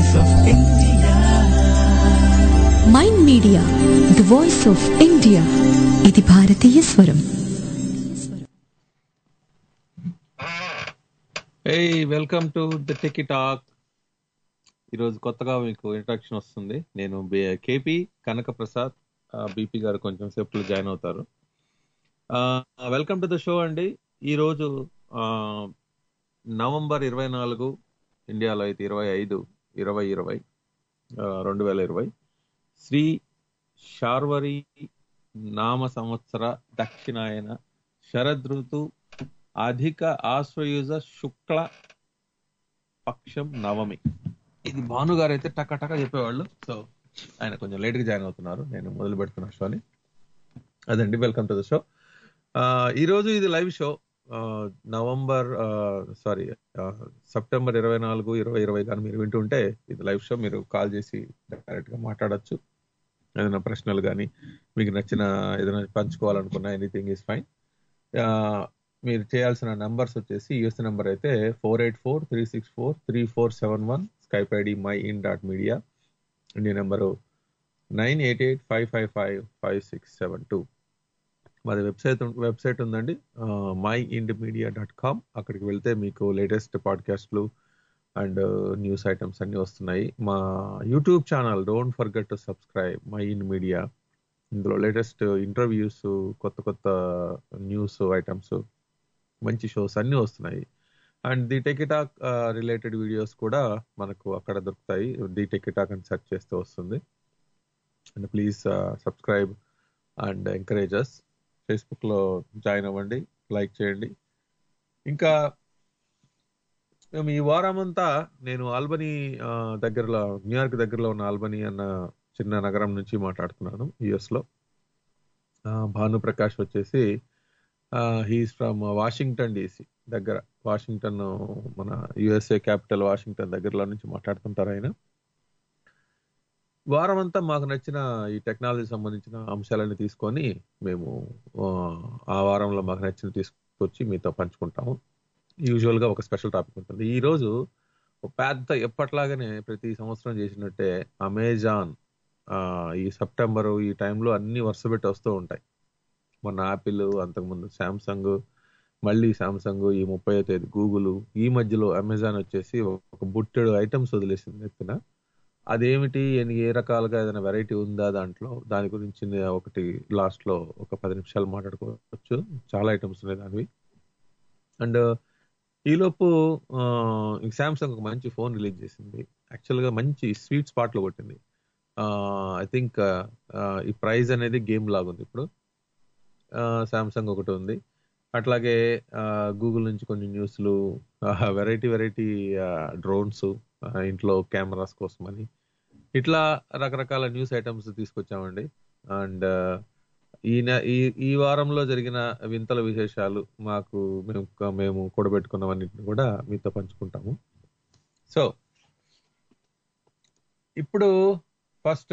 voice of India. Mind media the voice of India ఇది భారతీయ స్వరం hey welcome to the techie talk ఈరోజు కొత్తగా మీకు ఇంట్రడక్షన్ వస్తుంది నేను కేపీ కనక ప్రసాద్ బీపీ గారు కొంచెం సేపులో జాయిన్ అవుతారు వెల్కమ్ టు ద షో అండి ఈరోజు ఆ, నవంబర్ ఇరవై నాలుగు ఇండియాలో అయితే ఇరవై ఐదు ఇరవై ఇరవై ఆ, రెండు వేల ఇరవై శ్రీ శార్వరి నామ సంవత్సర దక్షిణాయన శరదృతు అధిక ఆశ్వయుజ శుక్ల పక్షం నవమి ఇది భాను గారు అయితే టక టక చెప్పేవాళ్ళు సో ఆయన కొంచెం లేట్ గా జాయిన్ అవుతున్నారు నేను మొదలు పెడుతున్న షోని అదండి వెల్కమ్ టు ద షో ఈ రోజు ఇది live show November sorry September ఇరవై నాలుగు ఇరవై ఇరవై కానీ మీరు వింటుంటే ఇది లైవ్ షో మీరు కాల్ చేసి డైరెక్ట్ గా మాట్లాడొచ్చు ఏదైనా ప్రశ్నలు కానీ మీకు నచ్చిన ఏదైనా పంచుకోవాలనుకున్న ఎనీథింగ్ ఈస్ ఫైన్ మీరు చేయాల్సిన నంబర్స్ వచ్చేసి యూఎస్ నెంబర్ అయితే four eight four three six four three four seven one Skype ID my in dot media India number nine eight eight five five five five six seven two మాది website website ఉందండి my ind media dot com అక్కడికి వెళ్తే మీకు latest పాడ్కాస్ట్లు and news items అన్నీ వస్తున్నాయి మా YouTube channel don't forget to subscribe my in media ఇందులో లేటెస్ట్ ఇంటర్వ్యూస్ కొత్త కొత్త న్యూస్ ఐటమ్స్ మంచి షోస్ అన్నీ వస్తున్నాయి and the techie talk related videos కూడా మనకు అక్కడ దొరుకుతాయి ది టెకిటాక్ అని సెర్చ్ చేస్తే వస్తుంది and please subscribe and encourage us ఫేస్బుక్లో జాయిన్ అవ్వండి లైక్ చేయండి ఇంకా మేము ఈ వారం అంతా నేను ఆల్బనీ ఆ, దగ్గరలో న్యూయార్క్ దగ్గరలో ఉన్న ఆల్బనీ అన్న చిన్న నగరం నుంచి మాట్లాడుతున్నాను యుఎస్ లో ఆ, భాను ప్రకాష్ వచ్చేసి హీస్ ఫ్రమ్ వాషింగ్టన్ డీసీ దగ్గర వాషింగ్టన్ మన యుఎస్ఏ క్యాపిటల్ వాషింగ్టన్ దగ్గరలో నుంచి మాట్లాడుతుంటారు ఆయన వారం అంతా మాకు నచ్చిన ఈ టెక్నాలజీ సంబంధించిన అంశాలన్నీ తీసుకొని మేము ఆ, ఆ వారంలో మాకు నచ్చిన తీసుకొచ్చి మీతో పంచుకుంటాము యూజువల్ గా ఒక స్పెషల్ టాపిక్ ఉంటుంది ఈ రోజు ఒక పెద్ద ఎప్పట్లాగానే ప్రతి సంవత్సరం చేసినట్టే అమెజాన్ ఆ, ఈ సెప్టెంబర్ ఈ టైంలో అన్ని వరుస పెట్టి వస్తూ ఉంటాయి మొన్న యాపిల్ అంతకుముందు శాంసంగ్ మళ్ళీ శాంసంగ్ ఈ ముప్పై తేదీ గూగుల్ ఈ మధ్యలో అమెజాన్ వచ్చేసి ఒక బుట్టెడు ఐటమ్స్ వదిలేసింది ఎత్తిన అదేమిటి ఎన్ని ఏ రకాలుగా ఏదైనా వెరైటీ ఉందా దాంట్లో దాని గురించి నే- ఒకటి లాస్ట్ లో ఒక పది నిమిషాలు మాట్లాడుకోవచ్చు చాలా ఐటమ్స్ ఉన్నాయి దానివి అండ్ ఈలోపు శాంసంగ్ ఒక మంచి ఫోన్ రిలీజ్ చేసింది యాక్చువల్ గా మంచి స్వీట్ స్పాట్ లో కొట్టింది ఐ థింక్ ఈ ప్రైజ్ అనేది గేమ్ లాగుంది ఇప్పుడు శాంసంగ్ ఒకటి ఉంది అట్లాగే గూగుల్ నుంచి కొన్ని న్యూస్లు వెరైటీ వెరైటీ డ్రోన్స్ ఇంట్లో కెమెరాస్ కోసమని ఇట్లా రకరకాల న్యూస్ ఐటమ్స్ తీసుకొచ్చామండి అండ్ ఈ నె- ఈ ఈ వారంలో జరిగిన వింతల విశేషాలు మాకు మేము మేము కూడబెట్టుకున్నవన్నిటిని కూడా మీతో పంచుకుంటాము సో ఇప్పుడు ఫస్ట్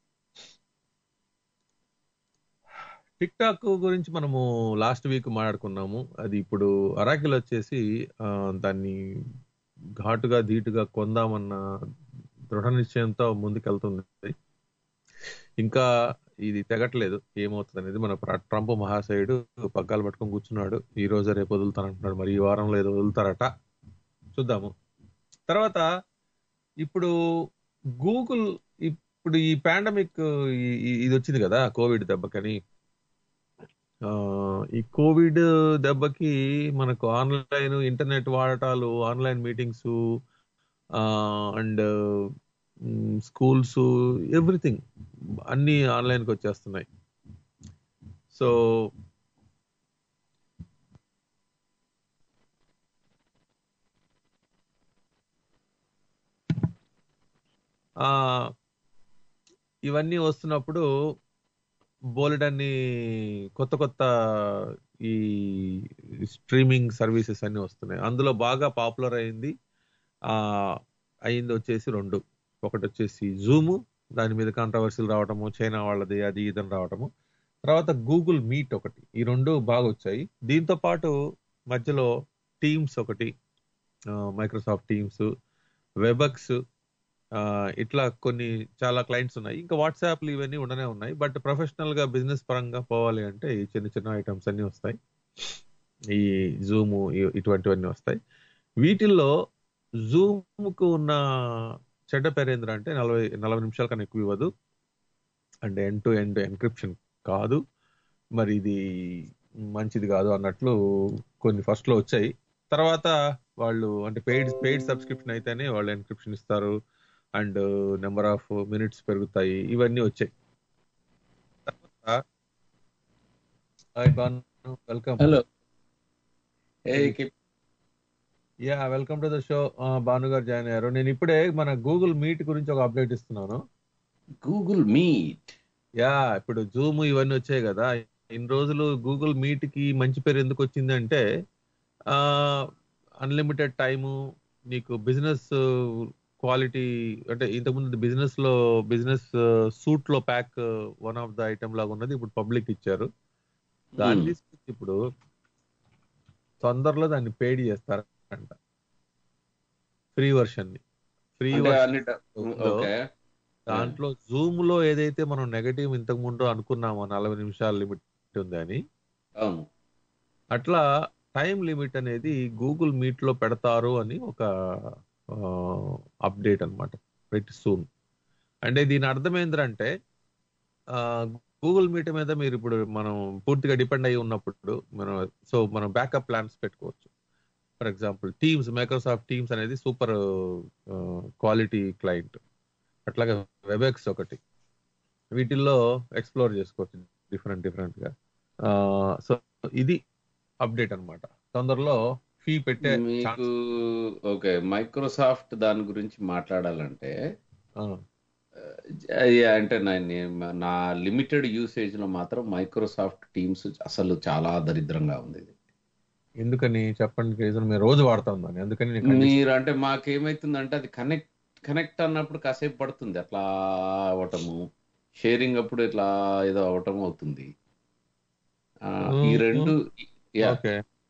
టిక్ టాక్ గురించి మనము లాస్ట్ వీక్ మాట్లాడుకున్నాము అది ఇప్పుడు అరాకిల్ వచ్చేసి ఆ, దాన్ని ఘాటుగా ధీటుగా కొందామన్న దృఢ నిశ్చయంతో ముందుకెళ్తుంది ఇంకా ఇది తెగట్లేదు ఏమవుతుంది అనేది మన ప్ర- ట్రంప్ మహాశయుడు పగ్గాలు పట్టుకొని కూర్చున్నాడు ఈ రోజు రేపు వదులుతానంటున్నాడు మరి ఈ వారంలో ఏదో వదులుతారట చూద్దాము తర్వాత ఇప్పుడు గూగుల్ ఇప్పుడు ఈ పాండమిక్ ఇది వచ్చింది కదా కోవిడ్ దెబ్బకని ఆ, ఈ కోవిడ్ దెబ్బకి మనకు ఆన్లైన్ ఇంటర్నెట్ వాడటాలు online meetings and schools everything అన్ని ఆన్లైన్కి వచ్చేస్తున్నాయి సో ఆ ఇవన్నీ వస్తున్నప్పుడు బోలెడన్ని కొత్త కొత్త ఈ స్ట్రీమింగ్ సర్వీసెస్ అన్ని వస్తున్నాయి అందులో బాగా పాపులర్ అయింది ఆ అయింది వచ్చేసి రెండు ఒకటి వచ్చేసి జూమ్ దాని మీద కాంట్రవర్సీలు రావటము చైనా వాళ్ళది అది ఇదని రావటము తర్వాత గూగుల్ మీట్ ఒకటి ఈ రెండు బాగా వచ్చాయి దీంతో పాటు మధ్యలో టీమ్స్ ఒకటి మైక్రోసాఫ్ట్ టీమ్స్ వెబక్స్ ఆ, ఇట్లా కొన్ని చాలా క్లయింట్స్ ఉన్నాయి ఇంకా వాట్సాప్లు ఇవన్నీ ఉండనే ఉన్నాయి బట్ ప్రొఫెషనల్ గా బిజినెస్ పరంగా పోవాలి అంటే ఈ చిన్న చిన్న ఐటమ్స్ అన్ని వస్తాయి ఈ జూమ్ ఇటువంటివన్నీ వస్తాయి వీటిల్లో జూమ్ కు ఉన్న చెడ్డ పేరేంద్ర అంటే నలభై నలభై నిమిషాల కన్నా ఎక్కువ ఇవ్వదు and end to end encryption కాదు మరి ఇది మంచిది కాదు అన్నట్లు కొన్ని ఫస్ట్ లో వచ్చాయి తర్వాత వాళ్ళు అంటే పెయిడ్ పెయిడ్ సబ్స్క్రిప్షన్ అయితేనే వాళ్ళు ఎన్క్రిప్షన్ ఇస్తారు అండ్ నెంబర్ ఆఫ్ మినిట్స్ పెరుగుతాయి ఇవన్నీ వచ్చాయి వెల్కమ్ హలో ఏ యా welcome to the show Bhanu గారు జాయిన్ అయ్యారు నేను ఇప్పుడే మన గూగుల్ మీట్ గురించి ఒక అప్డేట్ ఇస్తున్నాను గూగుల్ మీట్ యా ఇప్పుడు జూమ్ ఇవన్నీ వచ్చాయి కదా ఇన్ని రోజులు గూగుల్ మీట్ కి మంచి పేరు ఎందుకు వచ్చింది అంటే అన్లిమిటెడ్ టైము నీకు బిజినెస్ క్వాలిటీ అంటే ఇంతకుముందు బిజినెస్ లో బిజినెస్ సూట్ లో pack one of the item లాగా ఉన్నది ఇప్పుడు పబ్లిక్ ఇచ్చారు దాన్ని Hmm. తీసుకొచ్చి ఇప్పుడు తొందరలో దాన్ని పేడ్ చేస్తారంట ఫ్రీ వర్షన్ ని ఫ్రీ అంటే వర్షన్ అన్ని ట- ఓకే దాంట్లో జూమ్ లో ఏదైతే మనం నెగటివ్ ఇంతకు ముందు అనుకున్నామో నలభై నిమిషాల లిమిట్ ఉందని అవును అట్లా టైం లిమిట్ అనేది గూగుల్ మీట్ లో పెడతారు అని ఒక అప్డేట్ అన్నమాట వెట్ సూన్ అంటే దీని అర్థం ఏంటంటే గూగుల్ మీట్ మీద మీరు ఇప్పుడు మనం పూర్తిగా డిపెండ్ అయి ఉన్నప్పుడు మనం సో మనం బ్యాకప్ ప్లాన్స్ పెట్టుకోవచ్చు for example Teams Microsoft Teams అనేది సూపర్ క్వాలిటీ క్లయింట్ అట్లాగే వెబెక్స్ ఒకటి వీటిల్లో ఎక్స్ప్లోర్ చేసుకోవచ్చు డిఫరెంట్ డిఫరెంట్ గా సో ఇది అప్డేట్ అన్నమాట తొందరలో ఫీ పెట్టే మీకు ఛాన్స్ ఓకే మైక్రోసాఫ్ట్ దాని గురించి మాట్లాడాలంటే ఆ, అది అంటే నా నే- నా లిమిటెడ్ యూసేజ్ లో మాత్రం మైక్రోసాఫ్ట్ టీమ్స్ అసలు చాలా దరిద్రంగా ఉంది ఇది ఎందుకని చెప్పండి రీజన్ మేము రోజు వాడతాం దాన్ని అందుకని నేను ఖండిస్తున్నాను. మీరు అంటే మాకేమైతుందంటే అది కనెక్ట్ కనెక్ట్ అన్నప్పుడు కాసేపు పడుతుంది అట్లా అవటము షేరింగ్ అప్పుడు ఇట్లా ఏదో అవటం అవుతుంది ఆ, ఈ మ్మ్. రెండు యా ఓకే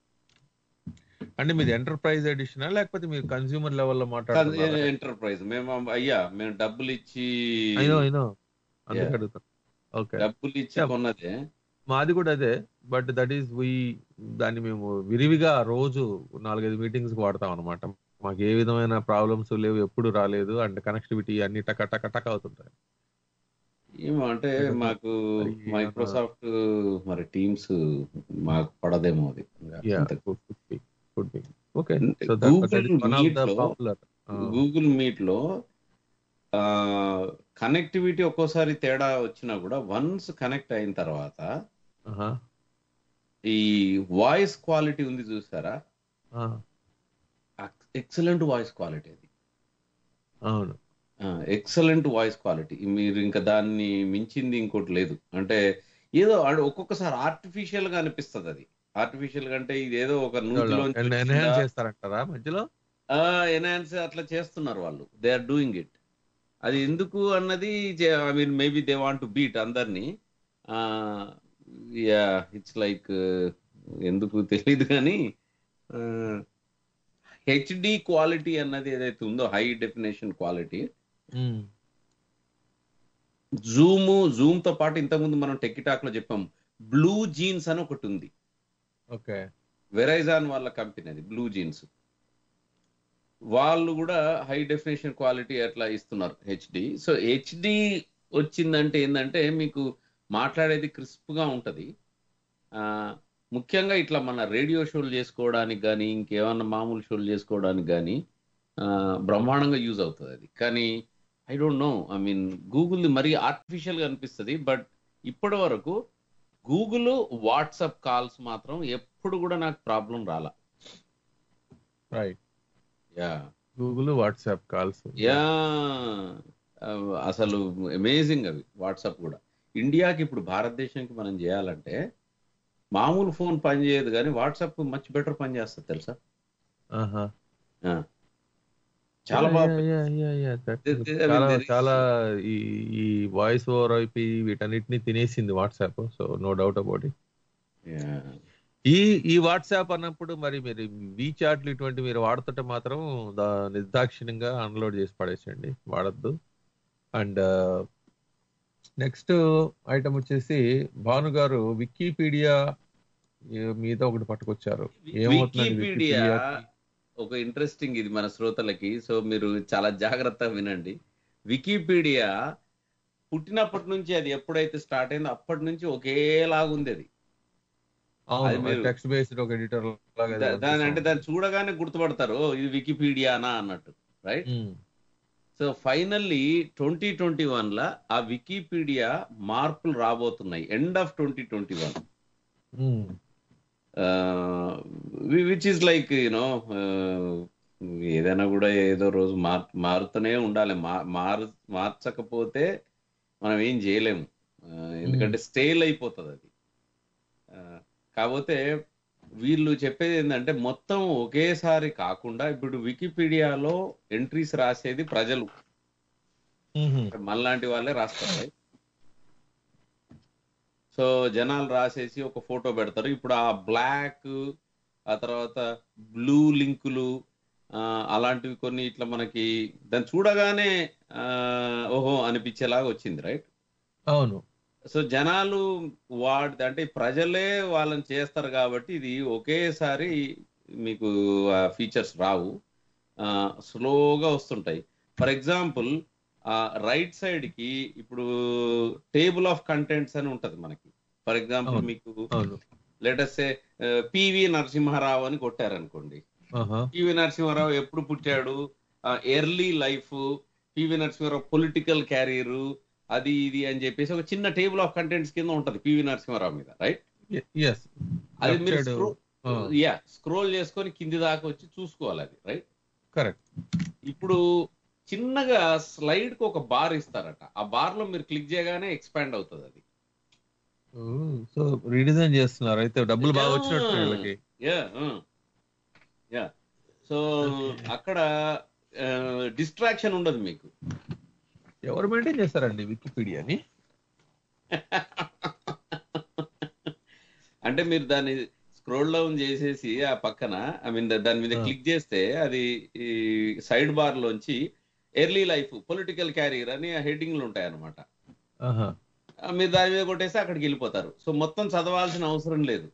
అంటే మీది ఎంటర్ప్రైజ్ ఎడిషన్ లేకపోతే మీరు కన్స్యూమర్ లెవెల్లో మాట్లాడుతున్నారా ఎంటర్ప్రైజ్ మేము అయ్యా మేము డబ్బులు ఇచ్చి అయినో అయినో అందుకే Yeah. అడుగుతాను ఓకే డబ్బులు ఇచ్చి Yeah. కొన్నదే మాది కూడా అదే బట్ దట్ ఈస్ వి దాన్ని మేము విరివిగా రోజు నాలుగైదు మీటింగ్స్ వాడతాం అనమాట మాకు ఏ విధమైన ప్రాబ్లమ్స్ లేవు ఎప్పుడు రాలేదు అండ్ కనెక్టివిటీ అన్ని టక టక టక అవుతుంటాయి ఏమో అంటే ఎందుకు? మాకు మరి మైక్రోసాఫ్ట్ మరి టీమ్స్ మాకు పడదేమో అది యా అంత- could be could be okay అంటే so that Google is one of Meet the లో- పాపులర్ గూగుల్ మీట్ లో కనెక్టివిటీ ఒక్కోసారి తేడా వచ్చినా కూడా వన్స్ కనెక్ట్ అయిన తర్వాత ఈ వాయిస్ క్వాలిటీ ఉంది చూసారా ఎక్సలెంట్ వాయిస్ క్వాలిటీ అది అవును ఎక్సలెంట్ వాయిస్ క్వాలిటీ మీరు ఇంకా దాన్ని మించింది ఇంకోటి లేదు అంటే ఏదో అడు- ఒక్కొక్కసారి ఆర్టిఫిషియల్ గా అనిపిస్తుంది అది ఆర్టిఫిషియల్ గా అంటే ఇది ఏదో ఒక నూతిలోంచి ఎన్హాన్స్ చేస్తారంటారా మధ్యలో ఎన్హాన్స్ అట్లా చేస్తున్నారు వాళ్ళు దే ఆర్ డూయింగ్ ఇట్ అది ఎందుకు అన్నది I mean maybe they want to beat అందరినీ యా ఇట్స్ లైక్ ఎందుకు తెలియదు కానీ హెచ్డి క్వాలిటీ అన్నది ఏదైతే ఉందో high definition quality Zoom Zoom తో పాటు ఇంతకుముందు మనం టెక్కిటాక్ లో చెప్పాం బ్లూ జీన్స్ అని ఒకటి ఉంది ఓకే వెరైజాన్ వాళ్ళ కంపెనీ అది బ్లూ జీన్స్ వాళ్ళు కూడా హై డెఫినేషన్ క్వాలిటీ అట్లా ఇస్తున్నారు హెచ్డి సో హెచ్డి వచ్చిందంటే ఏంటంటే మీకు మాట్లాడేది క్రిస్ప్ గా ఉంటది ఆ, ముఖ్యంగా ఇట్లా మన రేడియో షోలు చేసుకోవడానికి కానీ ఇంకేమన్నా మామూలు షోలు చేసుకోవడానికి కానీ బ్రహ్మాండంగా యూజ్ అవుతుంది అది కానీ I don't know I mean Google మరీ ఆర్టిఫిషియల్ గా అనిపిస్తుంది బట్ ఇప్పటి వరకు గూగుల్ వాట్సాప్ కాల్స్ మాత్రం ఎప్పుడు కూడా నాకు ప్రాబ్లం రాలా right yeah Google WhatsApp calls yeah అసలు అమేజింగ్ అవి వాట్సాప్ కూడా ఇండియాకి ఇప్పుడు భారతదేశానికి మనం చేయాలంటే మామూలు ఫోన్ పనిచేయదు కానీ వాట్సాప్ మచ్ బెటర్ పని చేస్తుంది తెలుసా ఆ. చాలా బాగా There- there- I mean, చాలా there is- చాలా ఈ ఈ వాయిస్ ఓవర్ ఐపి వీటన్నిటిని తినేసింది WhatsApp so no doubt about it Yeah. ఈ ఈ వాట్సాప్ అన్నప్పుడు మరి మీరు వీ చాట్లు ఇటువంటి మీరు వాడుతుంటే మాత్రం దా నిర్దాక్షిణ్యంగా అన్లోడ్ చేసి పడేసండి వాడద్దు అండ్ నెక్స్ట్ ఐటమ్ వచ్చేసి భాను గారు వికీపీడియా మీద ఒకటి పట్టుకొచ్చారు ఏమవుతుందండి వికీపీడియా వికీపీడియాకి? ఒక ఇంట్రెస్టింగ్ ఇది మన శ్రోతలకి సో మీరు చాలా జాగ్రత్తగా వినండి వికీపీడియా పుట్టినప్పటి నుంచి అది ఎప్పుడైతే స్టార్ట్ అయిందో అప్పటి నుంచి ఒకేలాగుంది అది అది అవును మీరు- టెక్స్ట్ బేస్డ్ ఒక ఎడిటర్ లాగా దా- దాని అంటే దాన్ని చూడగానే గుర్తుపడతారు "ఓ, ఇది వికీపీడియానా అన్నట్టు right um, so finally twenty twenty one లా ఆ వికీపీడియా మార్పులు రాబోతున్నాయి end of twenty twenty one um, which is like you know ఏదైనా కూడా ఏదో రోజు మార్ మారుతూనే ఉండాలి మా- మారు మార్చకపోతే మనం ఏం చేయలేము ఆ, ఎందుకంటే స్టేల్ అయిపోతుంది అది ఆ, కాకపోతే వీళ్ళు చెప్పేది ఏంటంటే మొత్తం ఒకేసారి కాకుండా ఇప్పుడు వికీపీడియాలో ఎంట్రీస్ రాసేది ప్రజలు ఉమ్, మనలాంటి వాళ్ళే రాస్తారు right? సో జనాలు రాసేసి ఒక ఫోటో పెడతారు ఇప్పుడు ఆ బ్లాక్ ఆ తర్వాత బ్లూ లింకులు ఆ, అలాంటివి కొన్ని ఇట్లా మనకి దాన్ని చూడగానే ఆ, ఓహో అనిపించేలాగా వచ్చింది రైట్ అవును సో జనాలు వాడి అంటే ప్రజలే వాళ్ళని చేస్తారు కాబట్టి ఇది ఒకేసారి మీకు ఫీచర్స్ రావు స్లోగా వస్తుంటాయి ఫర్ ఎగ్జాంపుల్ రైట్ సైడ్ కి ఇప్పుడు టేబుల్ ఆఫ్ కంటెంట్స్ అని ఉంటది మనకి ఫర్ ఎగ్జాంపుల్ అవును. మీకు అవును లేటెస్ట్ పివి నరసింహారావు అని కొట్టారనుకోండి ఆహా, పివి నరసింహారావు ఎప్పుడు పుట్టాడు early life PV Narasimha Rao political career అది ఇది అని చెప్పేసి ఒక చిన్న టేబుల్ ఆఫ్ కంటెంట్స్ కింద ఉంటది పివి నరసింహారావు మీద రైట్ yes అది Left మీరు side, scroll- ఆ, యా స్క్రోల్ చేసుకొని కింది దాకా వచ్చి చూసుకోవాలి అది రైట్ కరెక్ట్ ఇప్పుడు చిన్నగా స్లైడ్ కు ఒక బార్ ఇస్తారట ఆ బార్ లో మీరు క్లిక్ చేయగానే ఎక్స్పాండ్ అవుతుంది అది సో రీడిజైన్ చేస్తున్నారు అయితే డబ్బులు బాగా వచ్చినట్టు వీళ్ళకి యా యా సో అక్కడ డిస్ట్రాక్షన్ ఉండదు మీకు ఎవరు మెయింటైన్ చేస్తారండి వికీపీడియాని అంటే మీరు దాన్ని స్క్రోల్ డౌన్ చేసేసి ఆ పక్కన ఐ మీన్ దాని మీద ఆ. క్లిక్ చేస్తే అది ఈ సైడ్ బార్ లోంచి ఎర్లీ లైఫ్ పొలిటికల్ క్యారియర్ అని హెడ్డింగ్లు ఉంటాయి అనమాట ఆహా మీరు దాని మీద కొట్టేస్తే అక్కడికి వెళ్ళిపోతారు సో మొత్తం చదవాల్సిన అవసరం లేదు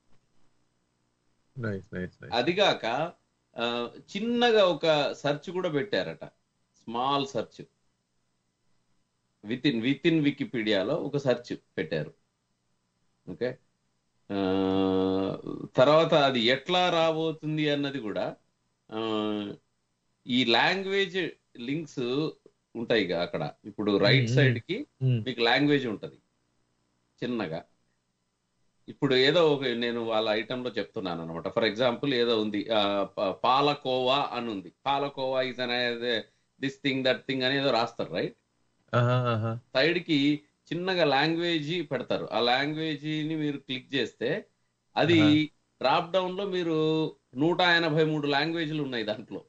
నైస్ నైస్ నైస్ అదిగాక ఆ, చిన్నగా ఒక సెర్చ్ కూడా పెట్టారట small search within within వికీపీడియాలో ఒక సెర్చ్ పెట్టారు ఓకే ఆ, తర్వాత అది ఎట్లా రాబోతుంది అన్నది కూడా ఆ, ఈ లాంగ్వేజ్ లింక్స్ ఉంటాయి ఇక అక్కడ ఇప్పుడు రైట్ మ్మ్. సైడ్ కి మీకు లాంగ్వేజ్ ఉంటది చిన్నగా ఇప్పుడు ఏదో ఒక నేను వాళ్ళ ఐటమ్ లో చెప్తున్నాను అనమాట ఫర్ ఎగ్జాంపుల్ ఏదో ఉంది ఆ, ప- పాలకోవా అని ఉంది పాలకోవా ఇస్ అనేది దిస్ థింగ్ దట్ థింగ్ అని ఏదో రాస్తారు రైట్ ఆహా ఆహా సైడ్ కి చిన్నగా లాంగ్వేజ్ పెడతారు ఆ లాంగ్వేజ్ ని మీరు క్లిక్ చేస్తే అది ఆహా. డ్రాప్ డౌన్ లో మీరు నూట ఎనభై మూడు లాంగ్వేజ్లు ఉన్నాయి దాంట్లో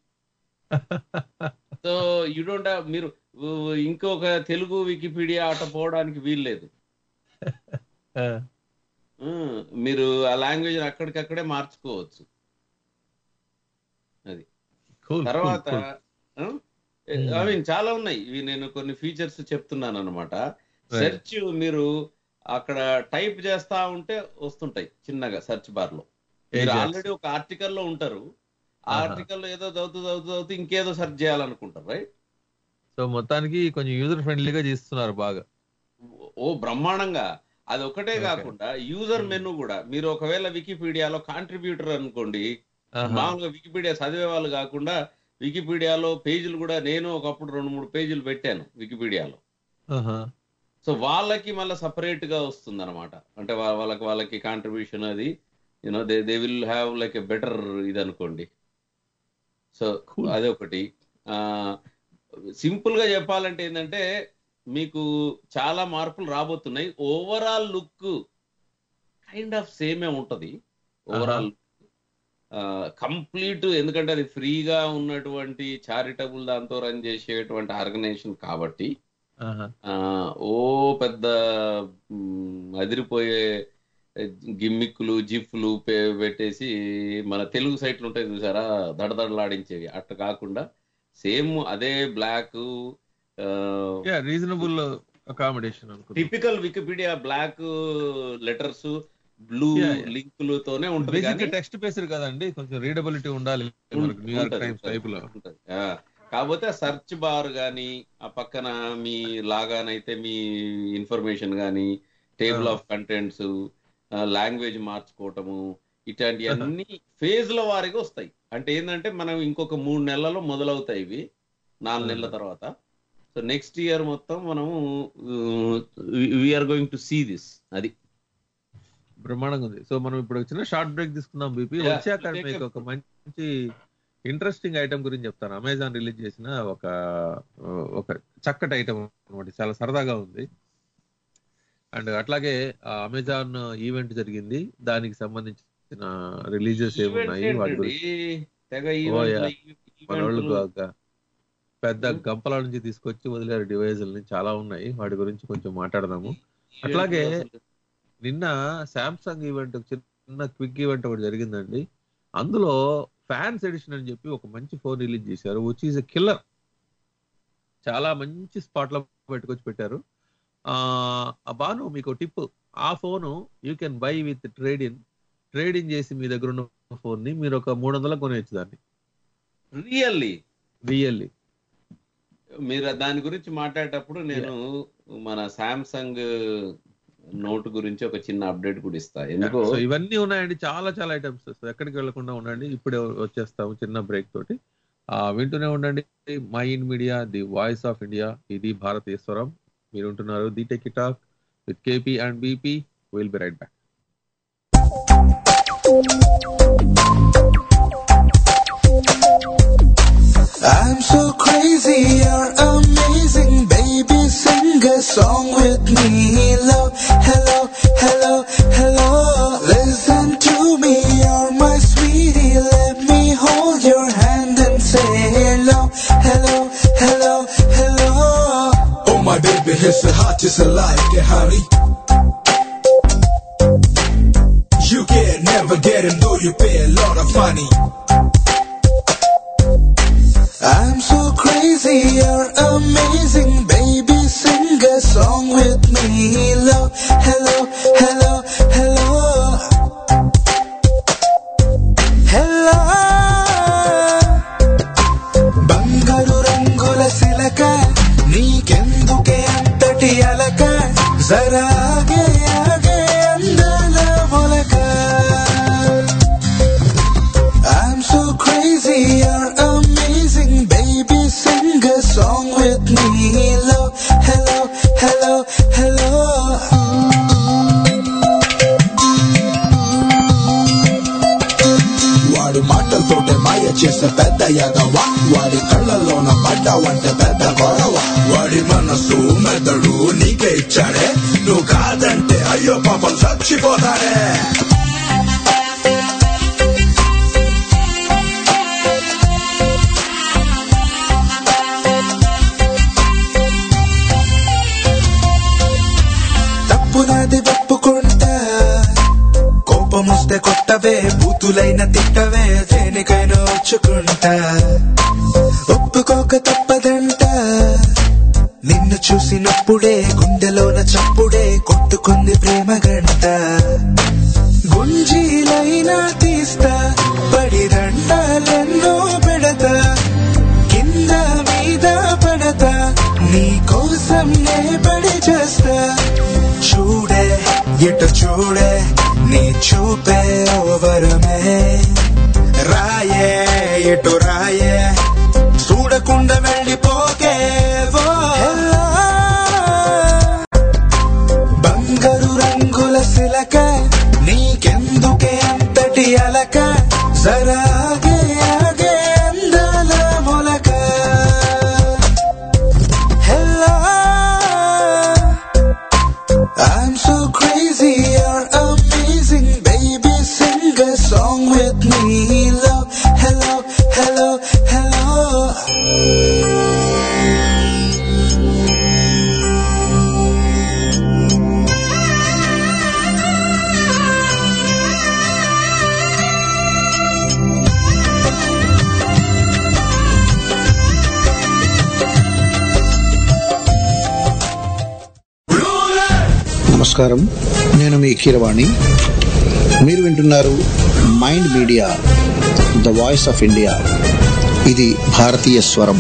సో యూ డోంట్ మీరు ఉ, ఇంకొక తెలుగు వికీపీడియా ఆట పోవడానికి వీల్లేదు ఆ, ఉమ్, మీరు ఆ లాంగ్వేజ్ అక్కడికక్కడే మార్చుకోవచ్చు అది cool, తర్వాత cool, cool. ఐ మీన్ చాలా ఉన్నాయి ఇవి నేను కొన్ని ఫీచర్స్ చెప్తున్నాను అనమాట Right. సెర్చ్ మీరు అక్కడ టైప్ చేస్తా ఉంటే వస్తుంటాయి చిన్నగా సెర్చ్ బార్ లో మీరు Ajax. ఆల్రెడీ ఒక ఆర్టికల్ లో ఉంటారు ఆ ఆహా. ఆర్టికల్ ఏదో చదువుతూ చదువుతూ చదువుతూ ఇంకేదో సెర్చ్ చేయాలనుకుంటారు రైట్ సో మొత్తానికి కొంచెం యూజర్ ఫ్రెండ్లీగా చేస్తున్నారు బాగా ఓ బ్రహ్మాండంగా అది ఒకటే Okay. కాకుండా యూజర్ Hmm. మెను కూడా మీరు ఒకవేళ వికీపీడియాలో కాంట్రిబ్యూటర్ అనుకోండి ఆహా. మామూలుగా వికీపీడియా చదివే వాళ్ళు కాకుండా వికీపీడియాలో పేజీలు కూడా నేను ఒకప్పుడు రెండు మూడు పేజీలు పెట్టాను వికీపీడియాలో ఆహా. సో వాళ్ళకి మళ్ళీ సపరేట్ గా వస్తుంది అనమాట అంటే వా- వాళ్ళకి వాళ్ళకి కాంట్రిబ్యూషన్ అది you know they they will have like a better ఇది అనుకోండి సో Cool. అదే ఒకటి సింపుల్ గా చెప్పాలంటే ఏంటంటే మీకు చాలా మార్పులు రాబోతున్నాయి ఓవరాల్ లుక్ కైండ్ ఆఫ్ సేమే ఉంటది ఓవరాల్ కంప్లీట్ ఎందుకంటే అది ఫ్రీగా ఉన్నటువంటి చారిటబుల్ దాంతో రన్ చేసేటువంటి ఆర్గనైజేషన్ కాబట్టి ఆహా. ఆ, ఓ పెద్ద మ్, అదిరిపోయే గిమ్మిక్కులు జిఫ్లు పె- పెట్టేసి మన తెలుగు సైట్లు ఉంటాయి చూసారా దడదడలాడించేవి అట్లా కాకుండా సేమ్ అదే బ్లాక్ రీజనబుల్ అకామిడేషన్ అనుకుంటా typical Wikipedia black letters blue Yeah, yeah. లింకులతోనే ఉంటుంది బేసిక్ కానీ టెక్స్ట్ బేస్డ్ కదండి కొంచెం రీడబిలిటీ ఉండాలి మనకు న్యూయార్క్ ఉంటది, టైమ్స్ ఉంటది, టైప్ లో ఉంటది. ఆ, కాకపోతే సర్చ్ బార్ గాని ఆ పక్కన మీ లాగానైతే మీ ఇన్ఫర్మేషన్ గాని టేబుల్ ఆ. ఆఫ్ కంటెంట్స్ లాంగ్వేజ్ మార్చుకోవటము ఇట్లాంటివన్నీ ఫేజ్ల వారీగా వస్తాయి అంటే ఏంటంటే మనం ఇంకొక మూడు నెలల్లో మొదలవుతాయి ఇవి నాలుగు నెలల ఆ. తర్వాత సో నెక్స్ట్ ఇయర్ మొత్తం మనము we're going to see this అది బ్రహ్మాండంగా ఉంది సో మనం ఇప్పుడు చిన్న షార్ట్ బ్రేక్ తీసుకుందాం బీపీ Yeah, వచ్చాక take మీకు a- ఒక మంచి ఇంట్రెస్టింగ్ ఐటమ్ గురించి చెప్తాను అమెజాన్ రిలీజ్ చేసిన ఒక ఒక చక్కటి ఐటమ్ అనమాట చాలా సరదాగా ఉంది అండ్ అట్లాగే అమెజాన్ ఈవెంట్ జరిగింది దానికి సంబంధించిన రిలీజెస్ ఏమున్నాయి Events వాటి ఏంటండి? గురించి తెగ ఓ, ఈవెంట్లు, yeah. ఈవెంట్లు. మన వాళ్ళు బాగా పెద్ద Hmm. గంపల నుంచి తీసుకొచ్చి వదిలేరు డివైజుల్ని చాలా ఉన్నాయి వాటి గురించి కొంచెం మాట్లాడదాము అట్లాగే అసలు నిన్న శాంసంగ్ ఈవెంట్ చిన్న క్విక్ ఈవెంట్ ఒకటి జరిగిందండి అందులో ఫ్యాన్స్ ఎడిషన్ అని చెప్పి ఒక మంచి ఫోన్ రిలీజ్ చేశారు విచ్ ఈజ్ ఎ కిల్లర్ చాలా మంచి స్పాట్ లో పెట్టుకొచ్చి పెట్టారు ఆ ఆ బాను మీకు టిప్ ఆ phone you can buy with trade in trade in చేసి మీ దగ్గర ఉన్న ఫోన్ ని మీరు ఒక మూడు వందలకు కొనేయచ్చు దాన్ని రియల్లీ రియల్లీ మీరు దాని గురించి మాట్లాడేటప్పుడు నేను మన సామ్సంగ్ నోట్ గురించి ఒక చిన్న అప్డేట్ కూడా ఇస్తా ఎందుకో సో ఇవన్నీ ఉన్నాయండి చాలా చాలా ఐటమ్స్ సో ఎక్కడికి వెళ్లకుండా ఉండండి ఇప్పుడే వచ్చేస్తాము చిన్న బ్రేక్ తోటి ఆ వింటూనే ఉండండి my in Media the voice of India ఇది భారతీశ్వరం మీరు ఉంటున్నారు the tech talk with KP and BP will be right back I'm so crazy, you're amazing, baby. Sing a song with me. Hello, hello, hello, hello. Listen to me, you're my sweetie. Let me hold your hand and say hello, hello, hello, hello. Oh my baby, he's the hottest alive, get honey. You can never get him, though you pay a lot of money. I'm so crazy, you're amazing, baby. Sing a song with me. Hello, hello, hello, hello. Hello. బంగారు రంగుల సిలక నీకెందుకే అంతటి అలక జరాగే ఆగే అందాల మొలక I'm so crazy, you're amazing, baby. Sing a song with me. Hello, hello, hello, hello. వాడి మాటలతోటే మాయ చేసే పెద్ద యాదవ వాడి కళ్ళల్లోన పడ్డావంటే పెద్ద గొడవ వాడి మనసు మెదడు నీకే ఇచ్చాడే నువ్వు కాదంటే అయ్యో పాపం చచ్చిపోతాడే తప్పు నాది ఒప్పుకుంటా కోపం వస్తే కొట్టవే బూతులైన తిట్టవే దేనికైనా వచ్చుకుంటా ఒప్పుకోక తప్పదంట నిన్ను చూసినప్పుడే గుండెలోన చప్పుడే కొట్టుకుంది ప్రేమ గంట గుంజీలైనా తీస్తా పడిదండాలెన్నో పెడతా కింద మీద పడతా నీ కోసం నే పడి చేస్తా చూడే ఎటు చూడే నీ చూపే ఓవరమే రాయే ఎటు రాయే చూడకుండా వెళ్ళిపోకే ఓ. బంగారు రంగుల సిలక నీకెందుకే అంతటి అలక జరాగే ఆగే అందాల మొలక Hello I'm so crazy, you're amazing, baby. Sing a song with me. Hello, hello, hello, hello. నమస్కారం నేను మీ కీరవాణి మీరు వింటున్నారు Mind Media the voice of India ఇది భారతీయ స్వరం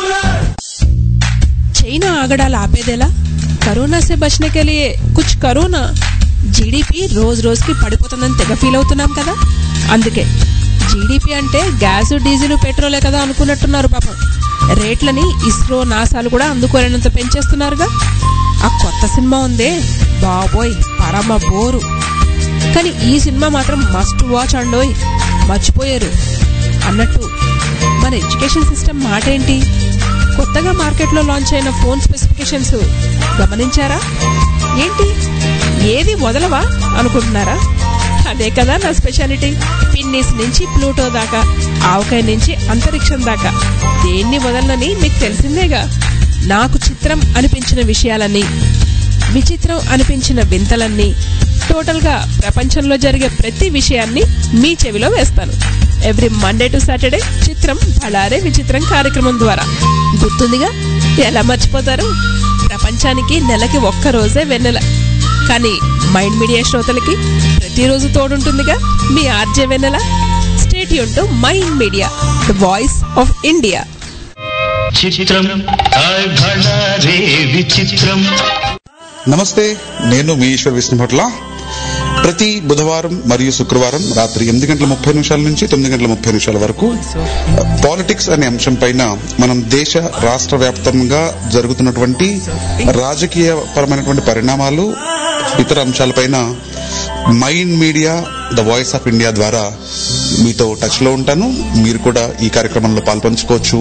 చైనా ఆగడాలు ఆపేదేలా కరోనా से बचने के लिए कुछ करो ना జీడిపి రోజు రోజుకి పడిపోతుందని తెగ ఫీల్ అవుతున్నాం కదా అందుకే జీడిపి అంటే గ్యాస్ డీజిల్ పెట్రోలే కదా అనుకున్నట్టున్నారు పాపం రేట్లని ఇస్రో నాసాలు కూడా అందుకోలేనంత పెంచేస్తున్నారుగా ఆ కొత్త సినిమా ఉందే బాబోయ్ పరమ బోరు కానీ ఈ సినిమా మాత్రం మస్ట్ వాచ్ అండోయ్ మర్చిపోయారు అన్నట్టు మన ఎడ్యుకేషన్ సిస్టమ్ మాట ఏంటి కొత్తగా మార్కెట్లో లాంచ్ అయిన ఫోన్ స్పెసిఫికేషన్స్ గమనించారా ఏంటి ఏది మొదలవా అనుకుంటున్నారా అదే కదా నా స్పెషాలిటీ పిన్నిస్ నుంచి ప్లూటో దాకా ఆవకాయ నుంచి అంతరిక్షం దాకా దేన్ని వదలనని మీకు తెలిసిందేగా నాకు చిత్రం అనిపించిన విషయాలన్నీ విచిత్రం అనిపించిన వింతలన్నీ టోటల్ గా ప్రపంచంలో జరిగే ప్రతి విషయాన్ని మీ చెవిలో వేస్తాను ఎవ్రీ మండే టు సాటర్డే చిత్రం బళారే విచిత్రం కార్యక్రమం ద్వారా గుర్తుందిగా ఎలా మర్చిపోతారు ప్రపంచానికి నెలకి ఒక్క రోజే వెన్నెల కానీ మైండ్ మీడియా శ్రోతలకి ప్రతిరోజు తోడుంటుందిగా మీ ఆర్జే వెన్నెల స్టేట్ యూన్ to Mind Media the voice of India చిత్రం హాయ్ భళా రే విచిత్రం నమస్తే నేను మీ ఈశ్వర్ విష్ణుభట్ల ప్రతి బుధవారం మరియు శుక్రవారం రాత్రి ఎనిమిది గంటల ముప్పై నిమిషాల నుంచి తొమ్మిది గంటల ముప్పై నిమిషాల వరకు పాలిటిక్స్ అనే అంశం పైన మనం దేశ రాష్ట్ర వ్యాప్తంగా జరుగుతున్నటువంటి రాజకీయ పరమైనటువంటి పరిణామాలు ఇతర అంశాలపైన Mind Media the voice of India ద్వారా మీతో టచ్ లో ఉంటాను మీరు కూడా ఈ కార్యక్రమంలో పాల్పంచుకోవచ్చు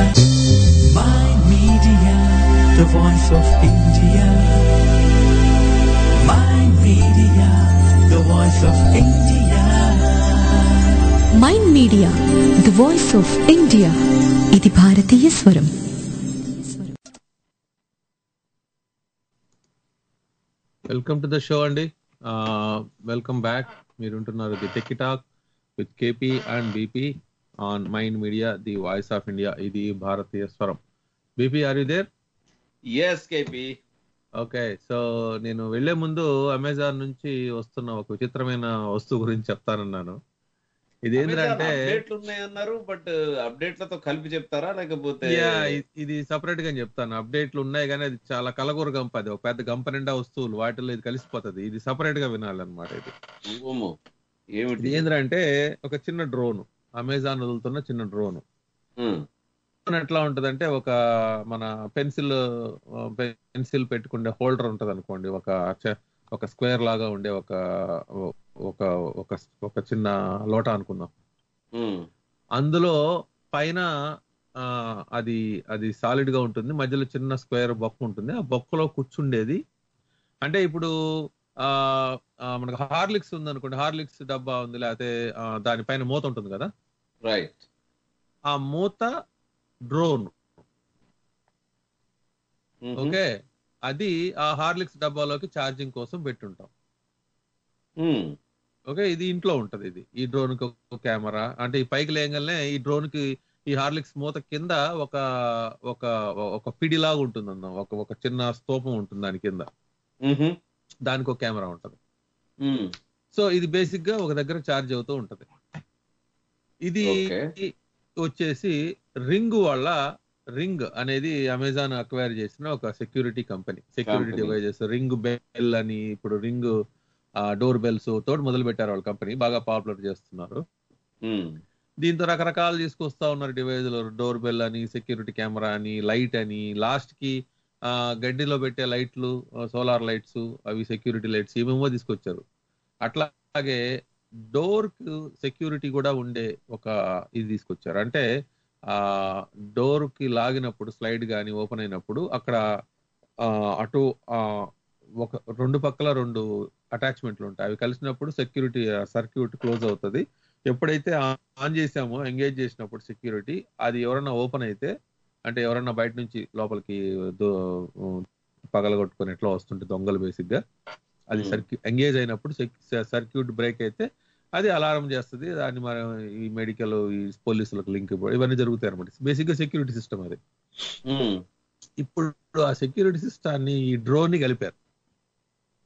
the voice of India. My media, the voice of India. Mind media the voice of India ఇది భారతీయ స్వరం వెల్కమ్ టు ద షో అండి వెల్కమ్ బ్యాక్ మీరు ఉంటున్నారు the tech talk with KP and BP on Mind media the voice of India ఇది భారతీయ స్వరం BP are you there yes KP okay so నేను వెళ్లే ముందు అమెజాన్ నుంచి వస్తున్న ఒక విచిత్రమైన వస్తువు గురించి చెప్తానన్నాను ఇదేంటంటే అప్డేట్లు ఉన్నాయన్నారు బట్ అప్డేట్లతో కలిపి చెప్తారా లేకపోతే యా, ఇ- ఇది సపరేట్ గా చెప్తాను అప్డేట్లు ఉన్నాయి కానీ అది చాలా కలగూర గంప అది ఒక పెద్ద గంప నిండా వస్తువులు వాటిలో ఇది కలిసిపోతుంది ఇది సపరేట్ గా వినాలన్నమాట ఇది ఓమో ఏమిటి ఇది ఏంటంటే ఒక చిన్న డ్రోన్ అమెజాన్ వదులుతున్న చిన్న డ్రోన్ ఉమ్, ఎట్లా ఉంటదంటే ఒక మన పెన్సిల్ పెన్సిల్ పెట్టుకునే హోల్డర్ ఉంటది అనుకోండి ఒక చ- ఒక స్క్వేర్ లాగా ఉండే ఒక ఒక ఒక ఒక చిన్న లోట అనుకుందాం ఉమ్, అందులో పైన ఆ, అది అది సాలిడ్ గా ఉంటుంది మధ్యలో చిన్న స్క్వేర్ బొక్క ఉంటుంది ఆ బొక్కలో కూర్చుండేది అంటే ఇప్పుడు ఆ ఆ, మనకు హార్లిక్స్ ఉంది అనుకోండి హార్లిక్స్ డబ్బా ఉంది లేకపోతే ఆ, దానిపైన మూత ఉంటుంది కదా రైట్ ఆ మూత డ్రోన్ ఉహు, ఓకే అది ఆ హార్లిక్స్ డబ్బాలోకి ఛార్జింగ్ కోసం పెట్టుంటాం ఉమ్, ఓకే ఇది ఇంట్లో ఉంటది ఇది ఈ డ్రోన్ కి ఒక కెమెరా అంటే ఈ పైకి లేయగానే ఈ డ్రోన్ కి ఈ హార్లిక్స్ మూత కింద ఒక ఒక ఒక పిడిలాగా ఉంటుంది అన్న ఒక ఒక చిన్న స్తూపం ఉంటుంది దాని కింద ఉహు, దానికి ఒక కెమెరా ఉంటది ఉమ్, సో ఇది బేసిక్ గా ఒక దగ్గర ఛార్జ్ అవుతూ ఉంటది ఇది Okay. వచ్చేసి రింగ్ వాళ్ళ రింగ్ అనేది అమెజాన్ అక్వైర్ చేసిన ఒక security company security Company. Devices Ring bell అని ఇప్పుడు రింగ్ డోర్ బెల్స్ తోటి మొదలు పెట్టారు వాళ్ళ కంపెనీ బాగా పాపులర్ చేస్తున్నారు ఉమ్, దీంతో రకరకాలు తీసుకొస్తా ఉన్నారు డివైజులు డోర్ బెల్ అని సెక్యూరిటీ కెమెరా అని లైట్ అని లాస్ట్ కి ఆ, గడ్డిలో పెట్టే లైట్లు సోలార్ లైట్స్ అవి సెక్యూరిటీ లైట్స్ ఏమేమో తీసుకొచ్చారు అట్లాగే డోర్ కు సెక్యూరిటీ కూడా ఉండే ఒక ఇది తీసుకొచ్చారు అంటే ఆ డోర్ కి లాగినప్పుడు స్లైడ్ గాని ఓపెన్ అయినప్పుడు అక్కడ ఆ, అటు ఆ, ఒక రెండు పక్కల రెండు అటాచ్మెంట్లు ఉంటాయి అవి కలిసినప్పుడు సెక్యూరిటీ సర్క్యూట్ క్లోజ్ అవుతుంది ఎప్పుడైతే ఆన్ చేసామో ఎంగేజ్ చేసినప్పుడు సెక్యూరిటీ అది ఎవరైనా ఓపెన్ అయితే అంటే ఎవరైనా బయట నుంచి లోపలికి పగలగొట్టుకొని ఎట్లా వస్తుంటే దొంగలు బేసిక్ గా అది Hmm. సర్క్యూ ఎంగేజ్ అయినప్పుడు సర్క్యూట్ బ్రేక్ అయితే అది అలారం చేస్తుంది దాన్ని మనం ఈ మెడికల్ ఈ పోలీసులకు లింక్ ఇవన్నీ జరుగుతాయి అనమాట బేసిక్ గా సెక్యూరిటీ సిస్టమ్ అది ఉమ్, ఇప్పుడు ఆ సెక్యూరిటీ సిస్టాన్ని ఈ డ్రోన్ ని కలిపారు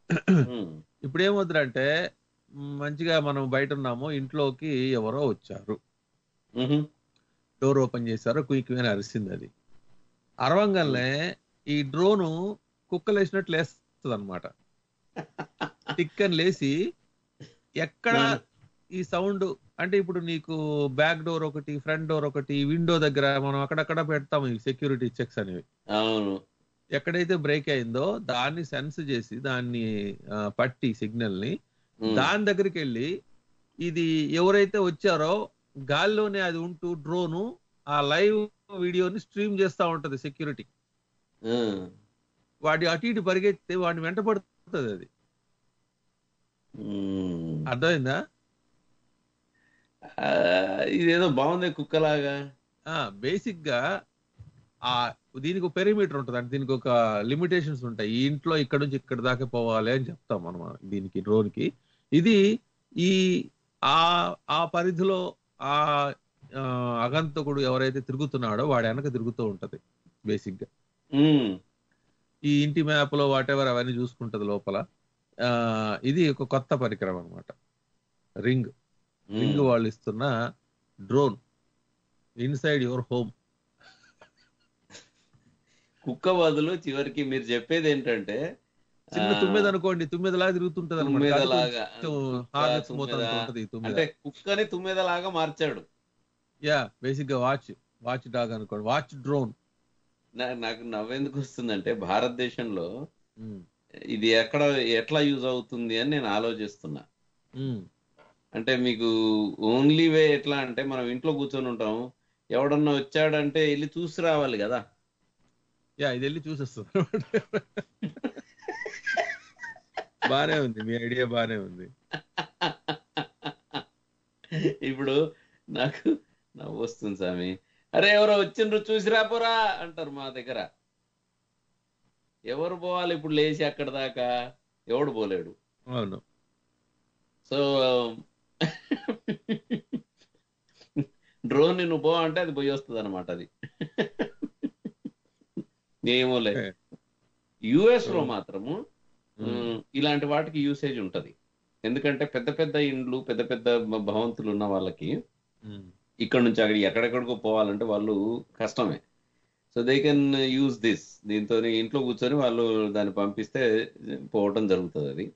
ఇప్పుడు ఏమవుతుందంటే మంచిగా మనం బయట ఉన్నాము ఇంట్లోకి ఎవరో వచ్చారు డోర్ ఓపెన్ చేశారు క్విక్ అని అరిసింది అది అరవంగానే ఈ డ్రోను కుక్కలు వేసినట్లు లేస్తుంది అనమాట టిక్ అని లేసి ఎక్కడ ఈ సౌండ్ అంటే ఇప్పుడు నీకు బ్యాక్ డోర్ ఒకటి ఫ్రంట్ డోర్ ఒకటి విండో దగ్గర మనం అక్కడక్కడ పెడతాము ఈ సెక్యూరిటీ చెక్స్ అనేవి అవును ఎక్కడైతే బ్రేక్ అయిందో దాన్ని సెన్స్ చేసి దాన్ని ఆ, పట్టి సిగ్నల్ ని దాని దగ్గరికి వెళ్ళి ఇది ఎవరైతే వచ్చారో గాల్లోనే అది ఉంటూ డ్రోను ఆ లైవ్ వీడియోని స్ట్రీమ్ చేస్తా ఉంటది సెక్యూరిటీ వాడి అటు ఇటు పరిగెత్తితే వాడిని వెంట పడుతుంది అది అర్థమైందా ఆ, ఇదేదో బాగుంది కుక్కలాగా బేసిక్ గా ఆ దీనికి ఒక పెరిమీటర్ ఉంటుంది అంటే దీనికి ఒక లిమిటేషన్స్ ఉంటాయి ఈ ఇంట్లో ఇక్కడ నుంచి ఇక్కడ దాకా పోవాలి అని చెప్తాం మనం దీనికి డ్రోన్ కి ఇది ఈ ఆ ఆ పరిధిలో ఆ ఆ, అగంతకుడు ఎవరైతే తిరుగుతున్నాడో వాడి వెనక తిరుగుతూ ఉంటది బేసిక్ గా ఈ ఇంటి మ్యాప్ లో వాటెవర్ అవన్నీ చూసుకుంటది లోపల ఆ ఇది ఒక కొత్త పరికరం అన్నమాట రింగ్ రింగ్ వాళ్ళు ఇస్తున్న డ్రోన్ ఇన్సైడ్ యువర్ హోమ్ కుక్క బదులు చివరికి మీరు చెప్పేది ఏంటంటే చిన్న తుమ్మెద అనుకోండి తుమ్మెదలా తిరుగుతుంటది తుమ్మెదలాగా. హార్నెస్ తుమ్మెద. మోతా ఉంటది ఈ తుమ్మెద అంటే కుక్కని తుమ్మెదలాగా మార్చాడు యా బేసిక్ గా వాచ్ వాచ్ డాగ్ అనుకోండి వాచ్ డ్రోన్ నా- నాకు నవ్వెందుకు వస్తుందంటే భారతదేశంలో ఇది ఎక్కడ ఎట్లా యూజ్ అవుతుంది అని నేను ఆలోచిస్తున్నా అంటే మీకు ఓన్లీ వే ఎట్లా అంటే మనం ఇంట్లో కూర్చొని ఉంటాం ఎవడన్నా వచ్చాడంటే వెళ్ళి చూసి రావాలి కదా యా ఇది వెళ్ళి చూసేస్తుంది బానే ఉంది మీ ఐడియా బానే ఉంది ఇప్పుడు నాకు నవ్వు వస్తుంది స్వామి అరే ఎవరో వచ్చిండ్రు చూసి రాపోరా అంటారు మా దగ్గర ఎవరు పోవాలి ఇప్పుడు లేచి అక్కడ దాకా ఎవడు పోలేడు అవును సో డ్రోన్ నువ్వు పో అంటే అది పోయి వస్తుంది అనమాట అది ఏమోలే యుఎస్ లో మాత్రము ఉమ్, ఇలాంటి వాటికి యూసేజ్ ఉంటది ఎందుకంటే పెద్ద పెద్ద ఇండ్లు పెద్ద పెద్ద భ- భవంతులు ఉన్న వాళ్ళకి ఇక్కడ నుంచి అక్కడ ఎక్కడెక్కడికో పోవాలంటే వాళ్ళు కష్టమే so they can use this దీంతో ఇంట్లో కూర్చొని వాళ్ళు దాన్ని పంపిస్తే పోవటం జరుగుతుంది అది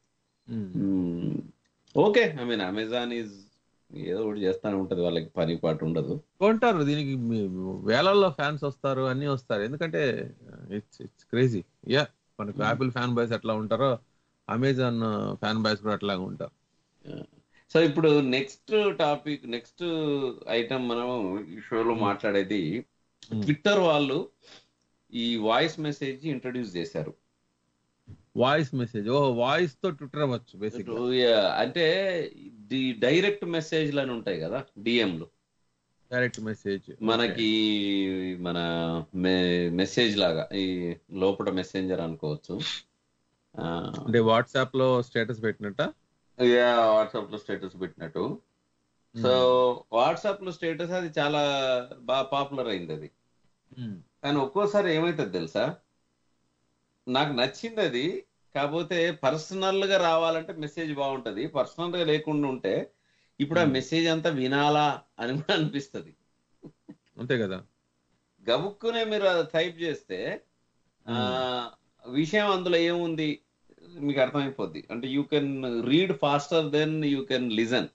okay I mean Amazon is ఏదో ఒకటి చేస్తానే ఉంటది వాళ్ళకి పని పాటు ఉండదు కొంటారు దీనికి మీ- వేలల్లో ఫ్యాన్స్ వస్తారు అన్ని వస్తారు ఎందుకంటే ఇట్స్ ఇట్స్ క్రేజీ యా మనకు యాపిల్ ఫ్యాన్ బాయ్స్ ఎట్లా ఉంటారో అమెజాన్ ఫ్యాన్ బాయ్స్ కూడా అట్లాగే ఉంటారు సో ఇప్పుడు నెక్స్ట్ టాపిక్ నెక్స్ట్ ఐటమ్ మనం ఈ షోలో మాట్లాడేది ట్విట్టర్ వాళ్ళు ఈ వాయిస్ మెసేజ్ ఇంట్రడ్యూస్ చేశారు వాయిస్ మెసేజ్ ఓ వాయిస్ తో ట్విట్టర్ అవ్వచ్చు బేసిక్ Yeah, అంటే ది డైరెక్ట్ మెసేజ్ లని ఉంటాయి కదా డిఎంలు డైరెక్ట్ మెసేజ్ మనకి మన మెసేజ్ లాగా ఈ లోపల మెసెంజర్ అనుకోవచ్చు అంటే వాట్సాప్ లో స్టేటస్ పెట్టినట్ట వాట్సాప్ లో స్టేటస్ పెట్టినట్టు సో వాట్సాప్ లో స్టేటస్ అది చాలా బాగా పాపులర్ అయింది అది కానీ ఒక్కోసారి ఏమైతుంది తెలుసా నాకు నచ్చింది అది కాకపోతే పర్సనల్ గా రావాలంటే మెసేజ్ బాగుంటది పర్సనల్ గా లేకుండా ఉంటే ఇప్పుడు ఆ మెసేజ్ అంతా వినాలా అని కూడా అనిపిస్తుంది అంతే కదా గబుక్కునే మీరు టైప్ చేస్తే ఆ విషయం అందులో ఏముంది మీకు అర్థమైపోద్ది అంటే you can read faster than you can listen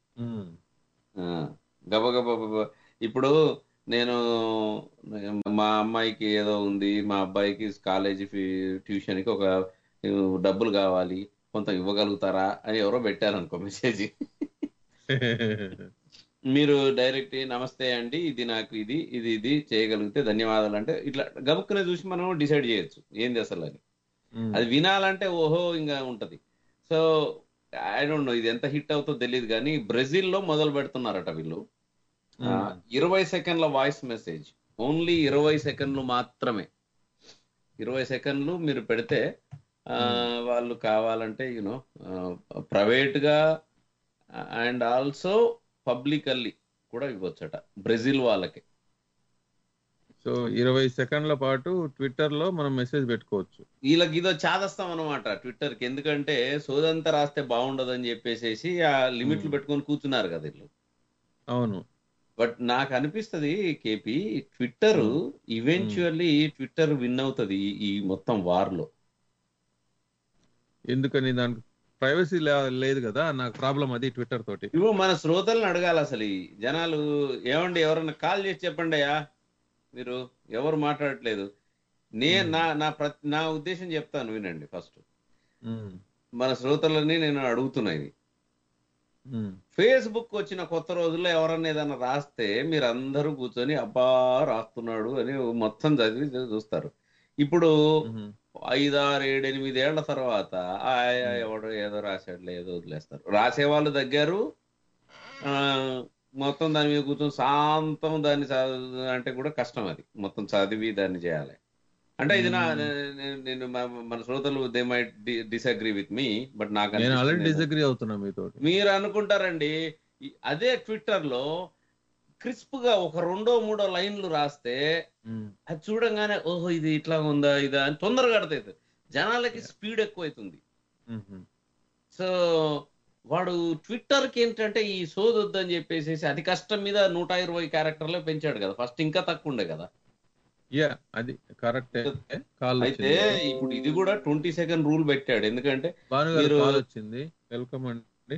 గబగబ ఇప్పుడు నేను మా అమ్మాయికి ఏదో ఉంది మా అబ్బాయికి కాలేజీ ఫీ ట్యూషన్ కి ఒక డబ్బులు కావాలి కొంత ఇవ్వగలుగుతారా అని ఎవరో పెట్టారనుకో మెసేజ్ మీరు డైరెక్ట్ నమస్తే అండి ఇది నాకు ఇది ఇది ఇది చేయగలిగితే ధన్యవాదాలు అంటే ఇట్లా గబుక్కునే చూసి మనం డిసైడ్ చేయొచ్చు ఏంది అసలు అని అది వినాలంటే ఓహో ఇంకా ఉంటది సో ఐ డోంట్ నో ఇది ఎంత హిట్ అవుతుందో తెలియదు కానీ బ్రెజిల్లో మొదలు పెడుతున్నారట వీళ్ళు ఆ, ఇరవై సెకండ్ల వాయిస్ మెసేజ్ ఓన్లీ ఇరవై సెకండ్లు మాత్రమే ఇరవై సెకండ్లు మీరు పెడితే ఆ, వాళ్ళు కావాలంటే యూనో ప్రైవేట్ గా అండ్ ఆల్సో పబ్లికల్లీ కూడా ఇవ్వచ్చట బ్రెజిల్ వాళ్ళకి సో ఇరవై సెకండ్ల పాటు ట్విట్టర్ లో మనం మెసేజ్ పెట్టుకోవచ్చు వీళ్ళకి ఇదో చాదస్తాం అనమాట ట్విట్టర్ కి ఎందుకంటే సోదంతా రాస్తే బాగుండదని చెప్పేసేసి ఆ లిమిట్లు పెట్టుకొని కూర్చున్నారు కదా వీళ్ళు అవును బట్ నాకు అనిపిస్తది KP Twitter eventually Twitter win అవుతుంది ఈ- ఈ మొత్తం వార్ లో ఎందుకని దానికి ప్రైవసీ లేదు కదా నాకు ప్రాబ్లం అది ట్విట్టర్ తోటి ఇవ్వ మన శ్రోతలను అడగాలి అసలు ఈ జనాలు ఏమండి ఎవరన్నా కాల్ చేసి చెప్పండి అయ్యా మీరు ఎవరు మాట్లాడట్లేదు నే నా నా ప్ర- నా ఉద్దేశం చెప్తాను వినండి ఫస్ట్ ఉమ్, మన శ్రోతలని నేను అడుగుతున్నా ఇది ఉమ్, ఫేస్బుక్ వచ్చిన కొత్త రోజుల్లో ఎవరన్నా ఏదైనా రాస్తే మీరు అందరూ కూర్చొని అబ్బా రాస్తున్నాడు అని మొత్తం చదివి చూస్తారు ఇప్పుడు ఉమ్. ఐదారు ఏడు ఎనిమిది ఏళ్ల తర్వాత ఆ, ఎవడు ఏదో రాశాడులే ఏదో వదిలేస్తారు రాసేవాళ్ళు దగ్గరు ఆ, మొత్తం దాని మీద కూర్చొని శాంతం దాన్ని చదువు అంటే కూడా కష్టం అది మొత్తం చదివి దాన్ని చేయాలి అంటే ఇది నా నేను- నేను మన- మన శ్రోతలు they might disagree with me but నాకు నేను ఆల్రెడీ అనిపిస్తుంది డిసగ్రీ అవుతున్నా మీతో మీరు అనుకుంటారండి ఈ- అదే ట్విట్టర్ లో క్రిస్ప్ గా ఒక రెండో మూడో లైన్లు రాస్తే అది చూడంగానే ఓహో ఇది ఇట్లా ఉందా ఇదా అని తొందరగా అర్థమవుతుంది జనాలకి స్పీడ్ ఎక్కువ అవుతుంది సో వాడు ట్విట్టర్ కి ఏంటంటే ఈ సోదొద్దు అని చెప్పేసి అతి కష్టం మీద నూట ఇరవై క్యారెక్టర్లే పెంచాడు కదా ఫస్ట్ ఇంకా తక్కువ ఉండే కదా యా అది కరెక్ట్ కాల్ అయితే ఇప్పుడు ఇది కూడా ట్వంటీ సెకండ్ రూల్ పెట్టాడు ఎందుకంటే భాను గారు మీరు కాల్ వచ్చింది వెల్కమ్ అండి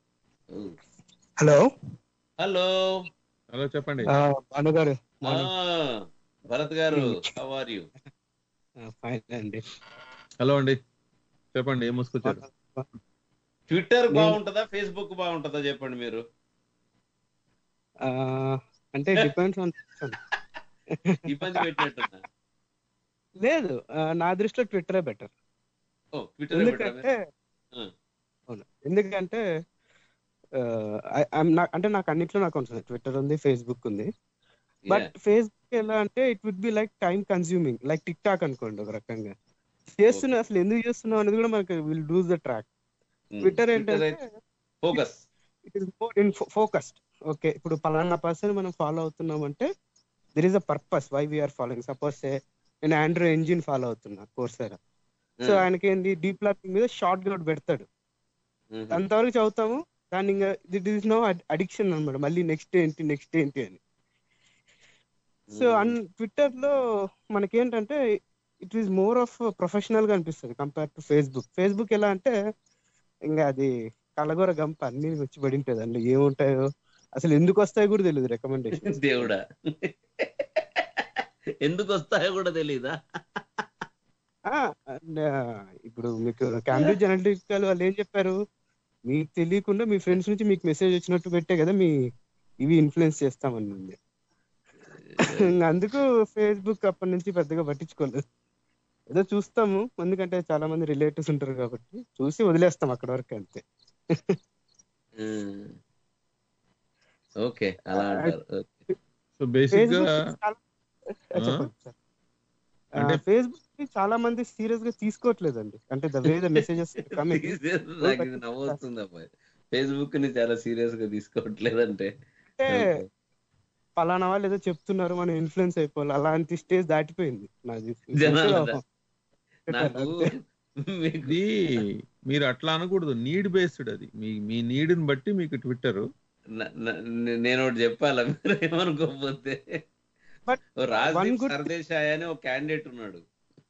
హలో హలో హలో చెప్పండి Bhanu garu Bharat garu how are you fine అండి హలో అండి చెప్పండి ఏం ముసుకొచ్చారు ట్విట్టర్ నేను- బాగుంటుందా ఫేస్బుక్ బాగుంటుందా చెప్పండి మీరు ఆ, అంటే డిపెండ్స్ ఆన్ ఇబ్బంది పెట్టినట్టున్నా లేదు ఆ, నా దృష్టిలో ట్విట్టరే బెటర్ ఓ ట్విట్టర్ ఎందుకంటే అవును ఎందుకంటే ఆ, I- I'm not- అంటే నాకు అన్నిట్లో నాకు ఉంటుంది ట్విట్టర్ ఉంది ఫేస్బుక్ ఉంది బట్ ఫేస్బుక్ ఎలా అంటే it would be like time consuming like TikTok అనుకోండి ఒక రకంగా చేస్తున్నా అసలు ఎందుకు చేస్తున్నావు అనేది కూడా మనకి will does the track Twitter ఏంటంటే focus it is more in focused okay ఇప్పుడు పలానా పర్సన్ మనం ఫాలో అవుతున్నాం అంటే there is a purpose why we're following suppose నేను ఆండ్రో ఎంజిన్ ఫాలో అవుతున్నా కోర్సెరా సో Hmm. ఆయనకి ఏంది డీప్ లర్నింగ్ మీద షార్ట్ కూడా పెడతాడు అంతవరకు చదువుతాము దాన్ని ఇంకా దిట్ ఈస్ నో అడిక్షన్ అన్నమాట మళ్ళీ నెక్స్ట్ ఏంటి నెక్స్ట్ ఏంటి అని సో అన్ ట్విట్టర్ లో మనకేంటంటే it is more of professional గా అనిపిస్తుంది కంపేర్ టు ఫేస్బుక్ ఫేస్బుక్ ఎలా అంటే ఇంకా అది కలగూర గంప అన్ని వచ్చి పడి ఉంటుంది అందులో ఏముంటాయో అసలు ఎందుకు వస్తాయో కూడా తెలియదు రికమెండేషన్ దేవుడా ఎందుకు వస్తాయో కూడా తెలీదా ఇప్పుడు మీకు క్యాంబ్రిడ్జ్ అనలిటికల్ వాళ్ళు ఏం చెప్పారు మీకు తెలియకుండా మీ ఫ్రెండ్స్ నుంచి మీకు మెసేజ్ వచ్చినట్టు పెట్టే కదా మీ ఇవి ఇన్ఫ్లుయెన్స్ చేస్తామని ఉంది ఇంక అందుకు ఫేస్బుక్ అప్పటి నుంచి పెద్దగా పట్టించుకోలేదు ఏదో చూస్తాము ఎందుకంటే చాలా మంది రిలేటివ్స్ ఉంటారు కాబట్టి చూసి వదిలేస్తాం అక్కడ వరకు అంతే ఓకే అలా అంటారు Okay. సో బేసిక్ గా ఫేస్బుక్ చాలా- ఆ? చెప్పండి సార్. ఆ, అంటే- ఫేస్బుక్ ని చాలా మంది సీరియస్ గా తీసుకోవట్లేదండి అంటే ద వే ద మెసేజెస్ నాకు ఇది నవ్వొస్తుంది అబ్బాయి ఫేస్బుక్ ని చాలా సీరియస్ గా తీసుకోవట్లేదంటే అంటే పలానా వాళ్ళు ఏదో చెప్తున్నారు మనం ఇన్ఫ్లుయెన్స్ అయిపోవాలి అలాంటి స్టేజ్ దాటిపోయింది నాది జనాలదా? నాకు ఇది మీరు అట్లా అనకూడదు నీడ్ బేస్డ్ అది మీ మీ నీడ్ ని బట్టి మీకు ట్విట్టర్ న- న- నేను ఒకటి చెప్పాలా మీరు ఏమనుకోకపోతే బట్ ఓ రాజ్దీప్ one good- సర్దేశాయ్ అని ఒక క్యాండిడేట్ ఉన్నాడు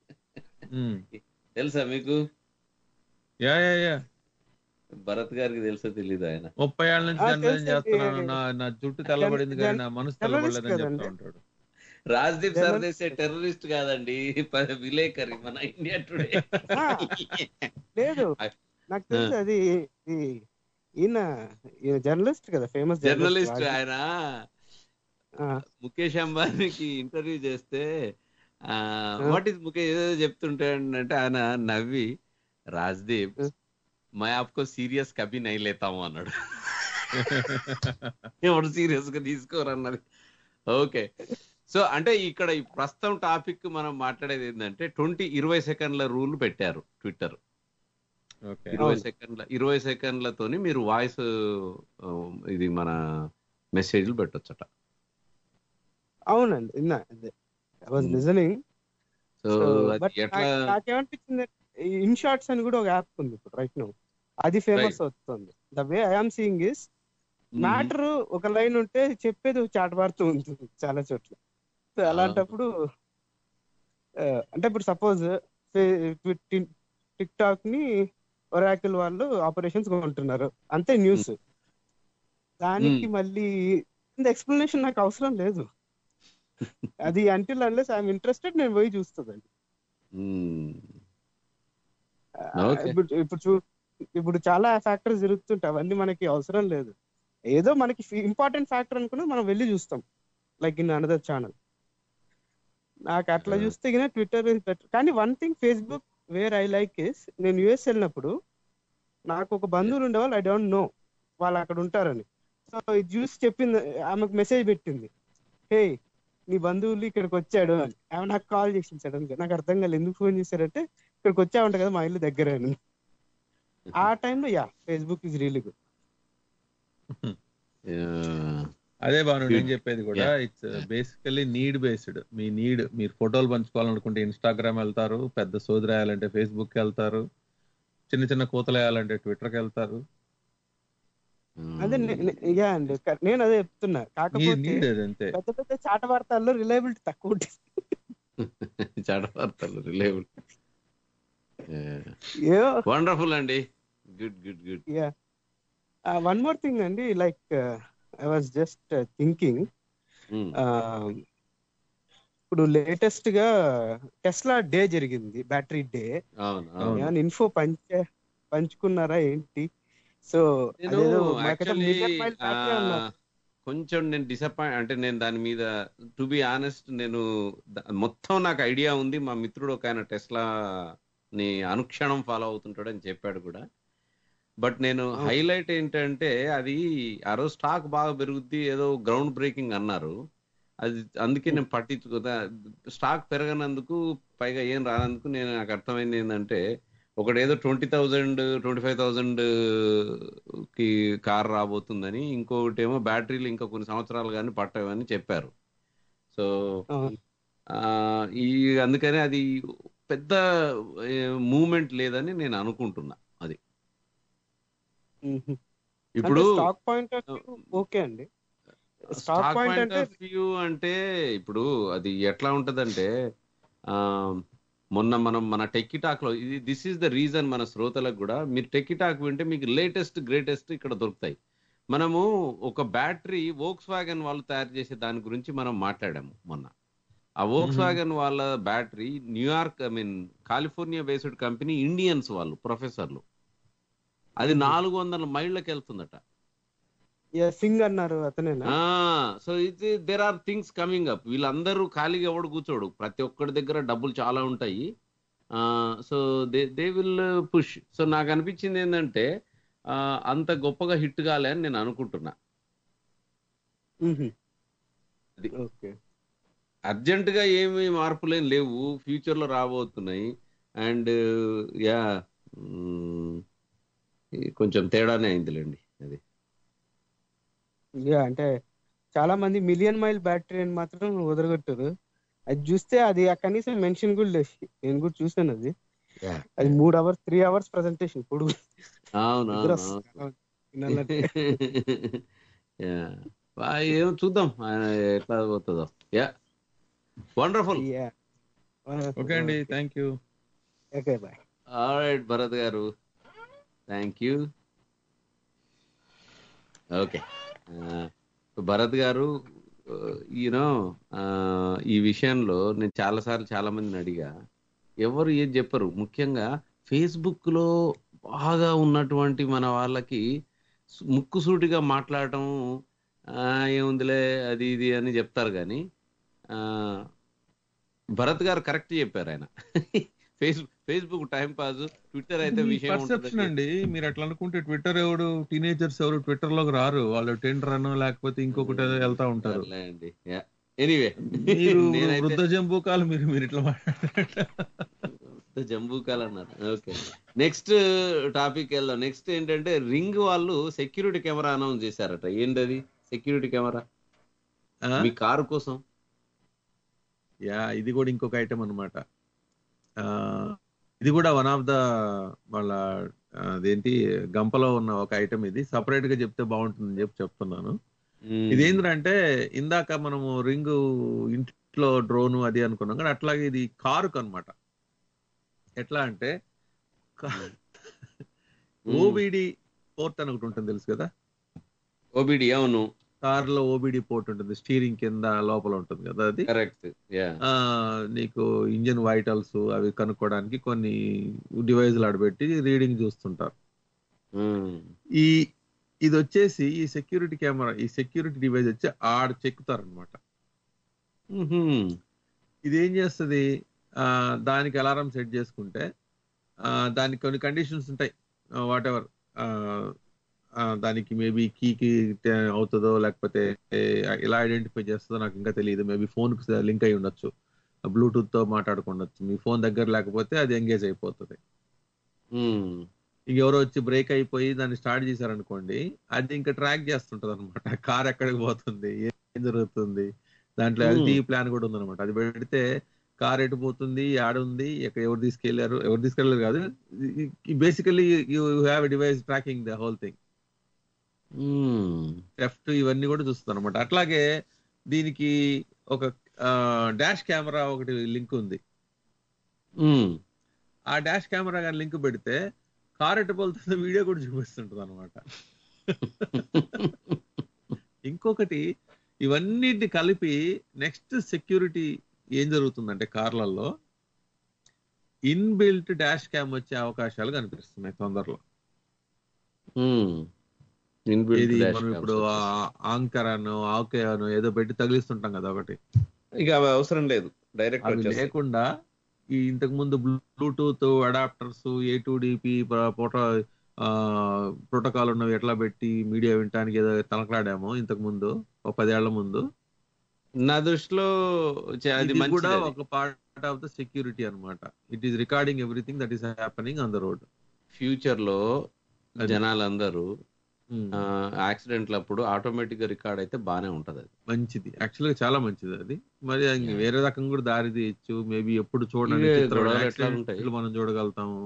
తెలుసా మీకు యా యా యా భరత్ గారికి తెలుసో తెలీదు ఆయన ముప్పై ఏళ్ళ నుంచి ఆ, జర్నలిజం తెలుసండి. చేస్తున్నాను నా నా జుట్టు తెల్లబడింది కానీ నా మనసు జర్నలిస్ట్ తెల్లబడలేదని కదండి. చెప్తా ఉంటాడు రాజ్దీప్ జర్నలిస్ట్ సర్దేశాయ్ టెర్రరిస్ట్ కాదండి ప- విలేకరి మన ఇండియా టుడే ఆ, లేదు నాకు తెలుసు అది ఈ- ఈయన ఈయన జర్నలిస్ట్ కదా ఫేమస్ జర్నలిస్ట్ ఆయన ముఖేష్ అంబానీకి ఇంటర్వ్యూ చేస్తే వాట్ ఇస్ ముఖేష్ ఏదో చెప్తుంటే అంటే ఆయన నవ్వి రాజ్దీప్ మై ఆప్కో సీరియస్ కభీ నై లేతాము అన్నాడు ఎవడు సీరియస్ గా తీసుకోరు అన్నది ఓకే సో అంటే ఇక్కడ ఈ ప్రస్తుతం టాపిక్ మనం మాట్లాడేది ఏంటంటే ట్వంటీ ఇరవై సెకండ్ల రూల్ పెట్టారు ట్విట్టర్ ఓకే ఇరవై సెకండ్ల ఇరవై సెకండ్లతోని మీరు వాయిస్ ఇది మన మెసేజ్లు పెట్టొచ్చట అవునండి విన్నా అదే I was Hmm. Listening so అది ఎట్లా నాకేమనిపించింది ఇన్ షార్ట్స్ అని కూడా ఒక యాప్ ఉంది ఇప్పుడు రైట్ నో అది ఫేమస్ అవుతుంది the way I'm seeing is matter ఒక లైన్ ఉంటే చెప్పేది ఒక చాటబారుతూ ఉంటుంది చాలా చోట్ల సో అలాంటప్పుడు ఆ, అంటే ఇప్పుడు సపోజ్ టిక్ టాక్ ని ఒరాకిల్ వాళ్ళు ఆపరేషన్స్ కొంటున్నారు అంతే న్యూస్ దానికి మళ్ళీ ఎక్స్ప్లెనేషన్ నాకు అవసరం లేదు అది అంటిల్ అన్లెస్ ఐఎమ్ ఇంట్రెస్టెడ్ నేను పోయి చూస్తుందండి Okay. ఇప్పుడు ఇప్పుడు చూ ఇప్పుడు చాలా ఫ్యాక్టర్స్ జరుగుతుంటాయి అవన్నీ మనకి అవసరం లేదు ఏదో మనకి ఇంపార్టెంట్ ఫ్యాక్టర్ అనుకుని మనం వెళ్ళి చూస్తాం లైక్ ఇన్ అనదర్ ఛానల్ నాకు అట్లా చూస్తే గిన ట్విట్టర్ ఇస్ బెటర్ కానీ one thing Facebook where I like is నేను యుఎస్ వెళ్ళినప్పుడు నాకు ఒక బంధువులు ఉండేవాళ్ళు ఐ డోంట్ నో వాళ్ళు అక్కడ ఉంటారని సో ఇది చూసి చెప్పింది ఆమెకు మెసేజ్ పెట్టింది హే నీ బంధువులు ఇక్కడికి వచ్చాడు అని ఆమె నాకు కాల్ చేసింది సడన్ గా నాకు అర్థం కాలేదు ఎందుకు ఫోన్ చేశారంటే ఇక్కడికి వచ్చావంట కదా మా ఇల్లు దగ్గర అని ఆ టైంలో yeah Facebook is really good అదే బాను Good. నేను చెప్పేది కూడా Yeah. It's basically need based మీ నీడ్ మీరు ఫోటోలు పంచుకోవాలనుకుంటే ఇన్స్టాగ్రామ్ వెళ్తారు పెద్ద సోది రాయాలంటే ఫేస్బుక్ వెళ్తారు చిన్న చిన్న కూతలు వేయాలంటే ట్విట్టర్ కి వెళ్తారు అదే నే- నే- యా అండి క- నేను అదే చెప్తున్నా నీడ్ కాకపోతే నీడ్ అది అంతే పెద్ద పెద్ద చాట వార్తల్లో రిలయబిలిటీ తక్కువ ఉంటుంది చడవార్తలు రిలేబుల్ ఏదో వండర్ఫుల్ అండి good good good yeah one more thing అండి like I was just thinking ఇప్పుడు లేటెస్ట్ గా టెస్లా డే జరిగింది బ్యాటరీ డే అవును అవును ఏమైనా ఇన్ఫో పంచ పంచుకున్నారా ఏంటి సో నేను అదేదో మాకైతే యాక్చువల్లీ million mile battery అన్నారు. కొంచెం నేను డిసప్పాయింట్ అంటే నేను దాని మీద టు బి ఆనెస్ట్ నేను ద- మొత్తం నాకు ఐడియా ఉంది మా మిత్రుడు ఒక ఆయన టెస్లా ని అనుక్షణం ఫాలో అవుతుంటాడు అని చెప్పాడు కూడా బట్ నేను హైలైట్ ఏంటంటే అది ఆ రోజు స్టాక్ బాగా పెరుగుద్ది ఏదో గ్రౌండ్ బ్రేకింగ్ అన్నారు అది అందుకే నేను పట్టించుకోదా స్టాక్ పెరగనందుకు పైగా ఏం రానందుకు నేను నాకు అర్థమైంది ఏంటంటే ఒకటి ఏదో twenty thousand twenty five thousand కి కార్ రాబోతుందని ఇంకొకటి ఏమో బ్యాటరీలు ఇంకా కొన్ని సంవత్సరాలు కానీ పట్టవని చెప్పారు సో ఆ, ఈ అందుకనే అది పెద్ద మూమెంట్ లేదని నేను అనుకుంటున్నా అది మ్మ్. ఇప్పుడు అంటే stock point of view okay అండి స్టాక్ స్టాక్ పాయింట్ పాయింట్ అంటే ఆఫ్ వ్యూ అంటే ఇప్పుడు అది ఎట్లా ఉంటదంటే ఆ, మొన్న మనం మన టెక్కి టాక్ లో ఇది దిస్ ఈస్ ద రీజన్ మన శ్రోతలకు కూడా మీరు టెక్కి టాక్ వింటే మీకు లేటెస్ట్ గ్రేటెస్ట్ ఇక్కడ దొరుకుతాయి మనము ఒక బ్యాటరీ వోక్స్ వ్యాగన్ వాళ్ళు తయారు చేసే దాని గురించి మనం మాట్లాడాము మొన్న ఆ వోక్స్ వ్యాగన్ వాళ్ళ battery New York I mean California based company Indians వాళ్ళు ప్రొఫెసర్లు అది నాలుగు వందల మైళ్ళకి వెళ్తుందట సింగ్ అన్నారు అతనేనా సో ఇది there are things coming up వీళ్ళందరూ ఖాళీగా ఎవడు కూర్చోడు ప్రతి ఒక్కడి దగ్గర డబ్బులు చాలా ఉంటాయి so they they will push so నాకు అనిపించింది ఏంటంటే ఆ, అంత గొప్పగా హిట్ కాలే అని నేను అనుకుంటున్నా అది ఓకే అర్జెంట్ గా ఏమి మార్పులేం లేవు ఫ్యూచర్ లో రాబోతున్నాయి అండ్ యా కొంచెం తేడానే అయిందిలేండి అది యా అంటే చాలా మంది మిలియన్ మైల్ బ్యాటరీ అని మాత్రం వదలగొట్టారు అది చూస్తే అది ఆ కనీసం మెన్షన్ కూడా లేదు నేను కూడా చూసాను అది అది మూడు అవర్స్ త్రీ అవర్స్ ప్రెజెంటేషన్ పొడుగు అవును నిద్ర అవును అవును. వస్తుంది. వినాలంటే. యా వా- ఏం చూద్దాం ఆయన ఎట్లా పోతుందో యా వండర్ఫుల్ Yeah. ఓకే అండి thank you okay bye alright Bharat garu thank you okay Bharat గారు యూనో ఈ విషయంలో నేను చాలాసార్లు చాలా మందిని అడిగా ఎవరు ఏది చెప్పరు ముఖ్యంగా ఫేస్బుక్ లో బాగా ఉన్నటువంటి మన వాళ్ళకి సు- ముక్కుసూటిగా మాట్లాడటం ఆ, ఏముందిలే అది ఇది అని చెప్తారు కానీ ఆ, భరత్ గారు కరెక్ట్ చెప్పారు ఆయన Facebook Facebook time pass Twitter అయితే విషయం పర్సెప్షన్ ఉంటుంది అండి మీరు అట్లా అనుకుంటే ట్విట్టర్ ఎవడు టీనేజర్స్ ఎవరు ట్విట్టర్ లోకి రారు వాళ్ళు టెండర్ అను లేకపోతే ఇంకొకటి ఏదో వెళ్తా ఉంటారు సర్లే అండి ఎనీవే మీరు నేనైతే వృద్ధ జంబూకాలు మీరు మీరు ఇట్లా మాట్లాడారు జంబూకాలు అన్నారు ఓకే నెక్స్ట్ టాపిక్ వెళ్దాం నెక్స్ట్ ఏంటంటే రింగ్ వాళ్ళు సెక్యూరిటీ కెమెరా అనౌన్స్ చేశారట ఏంటది సెక్యూరిటీ కెమెరా మీ కారు కోసం యా ఇది కూడా ఇంకొక ఐటమ్ అనమాట ఇది కూడా వన్ ఆఫ్ ద వాళ్ళ ఆ, అదేంటి గంపలో ఉన్న ఒక ఐటమ్ ఇది సపరేట్ గా చెప్తే బాగుంటుందని చెప్పి చెప్తున్నాను ఇదేంటంటే ఇందాక మనము రింగ్ ఇంట్లో డ్రోన్ అది అనుకున్నాం కానీ అట్లాగే ఇది కారుకు అన్నమాట ఎట్లా అంటే ఓబిడి పోర్ట్ అని ఒకటి ఉంటుంది తెలుసు కదా ఓబిడి అవును కార్ లో ఓబిడి పోర్ట్ ఉంటుంది స్టీరింగ్ కింద లోపల ఉంటుంది కదా అది కరెక్ట్ యా ఆ, నీకు ఇంజిన్ వైటల్స్ అవి కనుక్కోవడానికి కొన్ని డివైజ్లు ఆడబెట్టి రీడింగ్ చూస్తుంటారు ఈ ఇది వచ్చేసి ఈ సెక్యూరిటీ కెమెరా ఈ సెక్యూరిటీ డివైస్ వచ్చి ఆడ చెక్కుతారు అనమాట ఇది ఏం చేస్తుంది ఆ, దానికి అలారం సెట్ చేసుకుంటే ఆ, దానికి కొన్ని కండిషన్స్ ఉంటాయి వాట్ ఎవర్ దానికి మేబీ కీకి అవుతుందో లేకపోతే ఏ, ఎలా ఐడెంటిఫై చేస్తుందో నాకు ఇంకా తెలియదు మేబీ ఫోన్ లింక్ అయి ఉండొచ్చు బ్లూటూత్ తో మాట్లాడుకుండొచ్చు మీ ఫోన్ దగ్గర లేకపోతే అది ఎంగేజ్ అయిపోతుంది ఇంక ఎవరో వచ్చి బ్రేక్ అయిపోయి దాన్ని స్టార్ట్ చేశారనుకోండి అది ఇంకా ట్రాక్ చేస్తుంటది అనమాట కార్ ఎక్కడికి పోతుంది ఏం జరుగుతుంది దాంట్లో Hmm. ఎల్టీ ప్లాన్ కూడా ఉందన్నమాట అది పెడితే కార్ ఎటు పోతుంది ఆడుంది ఎక్కడ ఎవరు తీసుకెళ్లారు ఎవరు తీసుకెళ్లారు కాదు basically you have device tracking the whole thing left ఇవన్నీ కూడా చూస్తుంది అనమాట అట్లాగే దీనికి ఒక డాష్ కెమెరా ఒకటి లింక్ ఉంది ఆ డాష్ కెమెరా కానీ లింక్ పెడితే కార్ ఎటు పోతుంది వీడియో కూడా చూపిస్తుంటది అనమాట ఇంకొకటి ఇవన్నిటిని కలిపి నెక్స్ట్ సెక్యూరిటీ ఏం జరుగుతుందంటే కార్లలో ఇన్బిల్ట్ డాష్ క్యామ్ వచ్చే అవకాశాలు కనిపిస్తున్నాయి తొందరలో Inbuilt ఇది dash మనం cams ఇప్పుడు ఆంకర్ అను ఆకే అను ఏదో పెట్టి తగిలిస్తుంటాం కదా ఒకటి ఇక అవి అవసరం లేదు డైరెక్ట్ అవి వచ్చేస్తాయి లేకుండా ఈ ఇంతకు ముందు Bluetooth adapters A two DP photo protocol ఉన్నవి ఎట్లా పెట్టి మీడియా వినటానికి ఏదో తనకలాడామో ఇంతకు ముందు ఒక పదేళ్ల ముందు నా దృష్టిలో చ- అది ఇది మంచిది కూడా అది. ఒక పార్ట్ ఆఫ్ ద సెక్యూరిటీ అన్నమాట it is recording everything that is happening on the road future లో అది. జనాలందరూ యాక్సిడెంట్లు అప్పుడు ఆటోమేటిక్ గా రికార్డ్ అయితే బానే ఉంటది అది మంచిది యాక్చువల్ గా చాలా మంచిది అది మరి ఇంక వేరే రకం కూడా దారి తీయచ్చు మేబీ ఎప్పుడు చూడండి ఇవే చిత్రం గొడవలు ఎట్లా accidents ఉంటాయి? మనం చూడగలుగుతాము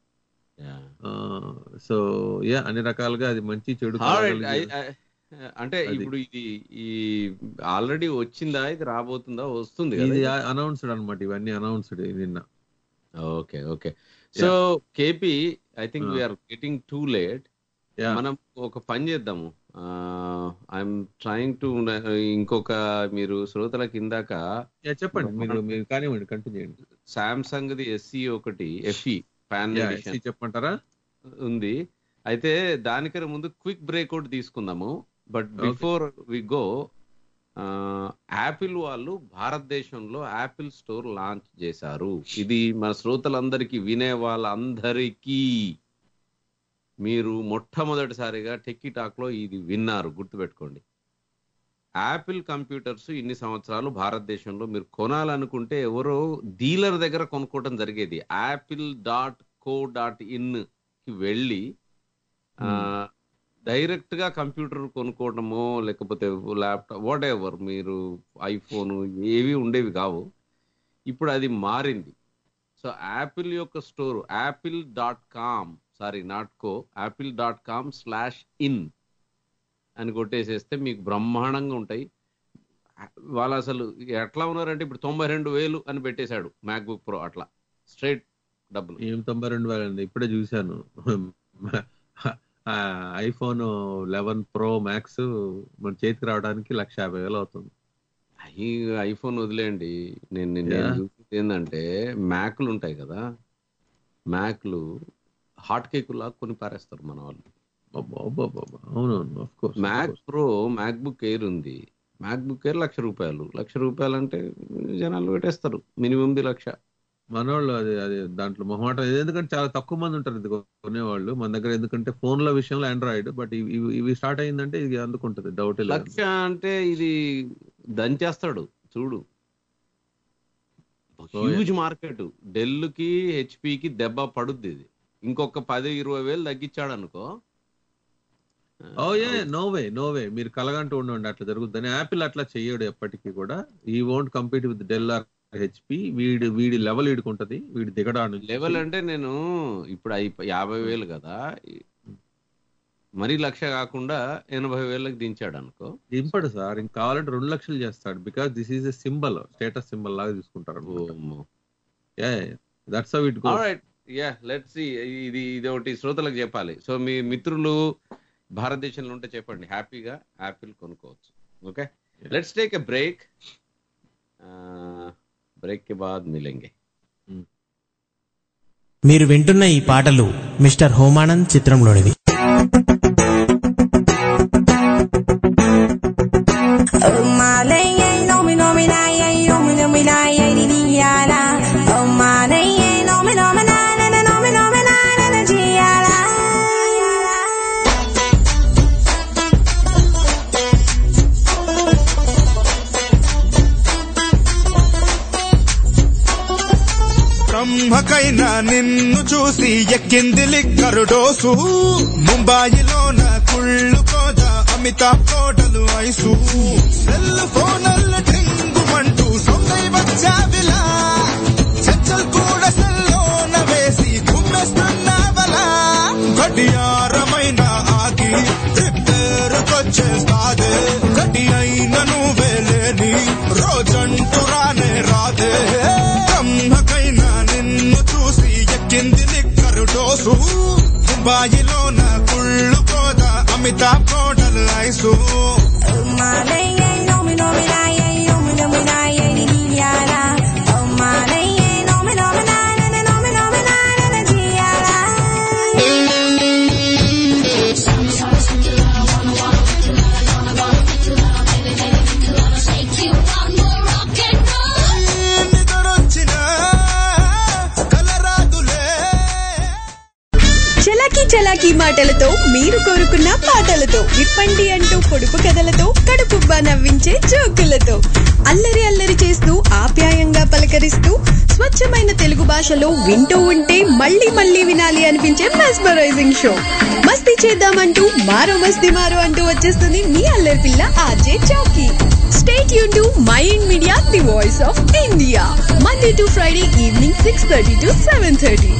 సో యా అన్ని రకాలుగా అది మంచి చెడు Alright, కలగలిగే- I- I- అంటే అది. ఇప్పుడు ఇది ఈ ఆల్రెడీ వచ్చిందా ఇది రాబోతుందా వస్తుంది ఇది కదా అనౌన్స్డ్ అన్నమాట ఇవన్నీ అనౌన్స్డ్ నిన్న okay okay so KP I think we're getting too late మనం ఒక పని చేద్దాము ఐఎమ్ ట్రయింగ్ టు ఇంకొక మీరు శ్రోతలకు ఇందాక యా, చెప్పండి మీరు మీరు కానివ్వండి కంటిన్యూ చేయండి సామ్సంగ్ ది ఎస్సి ఒకటి FE fan yeah, edition SE చెప్పమంటారా ఉంది అయితే దానికన్నా ముందు క్విక్ బ్రేక్ అవుట్ తీసుకుందాము but before we go Apple వాళ్ళు భారతదేశంలో యాపిల్ స్టోర్ లాంచ్ చేశారు ఇది మన శ్రోతలందరికీ వినే వాళ్ళందరికీ మీరు మొట్టమొదటిసారిగా టెక్కీ టాక్ లో ఇది విన్నారు గుర్తుపెట్టుకోండి యాపిల్ కంప్యూటర్స్ ఇన్ని సంవత్సరాలు భారతదేశంలో మీరు కొనాలనుకుంటే ఎవరో డీలర్ దగ్గర కొనుక్కోవడం జరిగేది Apple dot co dot in కి వెళ్ళి డైరెక్ట్ గా కంప్యూటర్ కొనుక్కోవడమో లేకపోతే ల్యాప్టాప్ వాట్ ఎవర్ మీరు ఐఫోన్ ఏవి ఉండేవి కావు ఇప్పుడు అది మారింది సో యాపిల్ యొక్క store Apple dot com sorry not co Apple dot com slash in అని కొట్టేసేస్తే మీకు బ్రహ్మాండంగా ఉంటాయి వాళ్ళు అసలు ఎట్లా ఉన్నారంటే ఇప్పుడు తొంభై రెండు వేలు అని పెట్టేశాడు మ్యాక్బుక్ ప్రో అట్లా స్ట్రైట్ డబ్బులు ఏం తొంభై రెండు వేలు అండి ఇప్పుడే చూశాను ఐఫోన్ లెవెన్ ప్రో మ్యాక్స్ మన చేతికి రావడానికి లక్ష యాభై వేలు అవుతుంది ఈ ఐఫోన్ వదిలేయండి నేను నేను Yeah. చూసింది ఏంటంటే మ్యాక్లు ఉంటాయి కదా మ్యాక్లు హాట్ కేకులా కొని పారేస్తారు మన వాళ్ళు అవునవును of course Mac Pro MacBook Air ఉంది మ్యాక్ బుక్ ఎయిర్ లక్ష రూపాయలు లక్ష రూపాయలు అంటే జనాలు పెట్టేస్తారు మినిమం ది లక్ష మనోళ్ళు అది అది దాంట్లో మొహమాట ఇది ఎందుకంటే చాలా తక్కువ మంది ఉంటారు ఇది కొనేవాళ్ళు మన దగ్గర ఎందుకంటే ఫోన్ల విషయంలో ఆండ్రాయిడ్ బట్ ఇవి ఇవి స్టార్ట్ అయిందంటే ఇది అందుకుంటది డౌట్ లేదు లక్ష అంటే ఇది దంచేస్తాడు చూడు హ్యూజ్ మార్కెట్ డెల్ కి హెచ్పికి దెబ్బ పడుద్ది ఇది ఇంకొక పది ఇరవై వేలు తగ్గించాడు అనుకో ఓ ఏ నో వే నో వే మీరు కలగంటూ ఉండండి అట్లా జరుగుతుందని యాపిల్ అట్లా చెయ్యడు ఎప్పటికీ కూడా ఈ won't compete with Dell or HP వీడి వీడి లెవెల్ వీడికి వీడి దిగడా నుంచి లెవెల్ అంటే నేను ఇప్పుడు అయి యాభై వేలు కదా మరీ లక్ష కాకుండా ఎనభై వేలకు దించాడు అనుకో దింపడు సార్ ఇంకా కావాలంటే రెండు లక్షలు చేస్తాడు because this is a symbol status symbol లాగా తీసుకుంటారు that's how it go right yeah let see ఇది ఇది ఒకటి శ్రోతలకు చెప్పాలి సో మీ మిత్రులు భారతదేశంలో ఉంటే చెప్పండి హ్యాపీగా యాపిల్ కొనుక్కోవచ్చు okay let's take a break break కి బాద్ మిలేంగే మీరు వింటున్న ఈ పాటలు మిస్టర్ హోమానంద్ చిత్రంలోనివి బ్రహ్మకైనా నిన్ను చూసి ఎక్కింది లిక్కరు డోసు ముంబాయిలోన కుళ్ళు కోద అమితాబ్ కోటలు ఐసు సెల్ ఫోనల్ల టింగుమంటూ సొంగై వచ్చావిలా చచ్చల్ కూడా సెల్లోన వేసి కుమ్మేస్తున్నావలా గడియారమైన ఆగి రిపేరుకొచ్చేస్తాదే గడి అయిన నువ్వే లేని రోజంటూ రానే రాదే బ్రహ్మకైనా నిన్ను చూసి ఎక్కింది లిక్కరు డోసు దుబాయిలోన కుళ్ళు కోద అమితాబ్ కోటలు ఐసు నిద్రొచ్చినా కలరాదులే చలాకీ చలాకీ మాటలతో మీరు కోరుకున్న పాటలతో విప్పండి అంటూ పొడుపు కథలతో కడుపుబ్బా నవ్వించే జోకులతో అల్లరి అల్లరి చేస్తూ ఆప్యాయంగా పలకరిస్తూ స్వచ్ఛమైన తెలుగు భాషలో వింటూ ఉంటే మళ్ళీ మళ్ళీ వినాలి అనిపించే మెస్మరైజింగ్ షో మస్తీ చేద్దామంటూ మారో మస్తీ మారో అంటూ వచ్చేస్తుంది మీ అల్లరి పిల్ల ఆర్జే చౌకీ స్టేట్ యూన్ to Mind media the voice of India Monday to Friday evening six thirty to seven thirty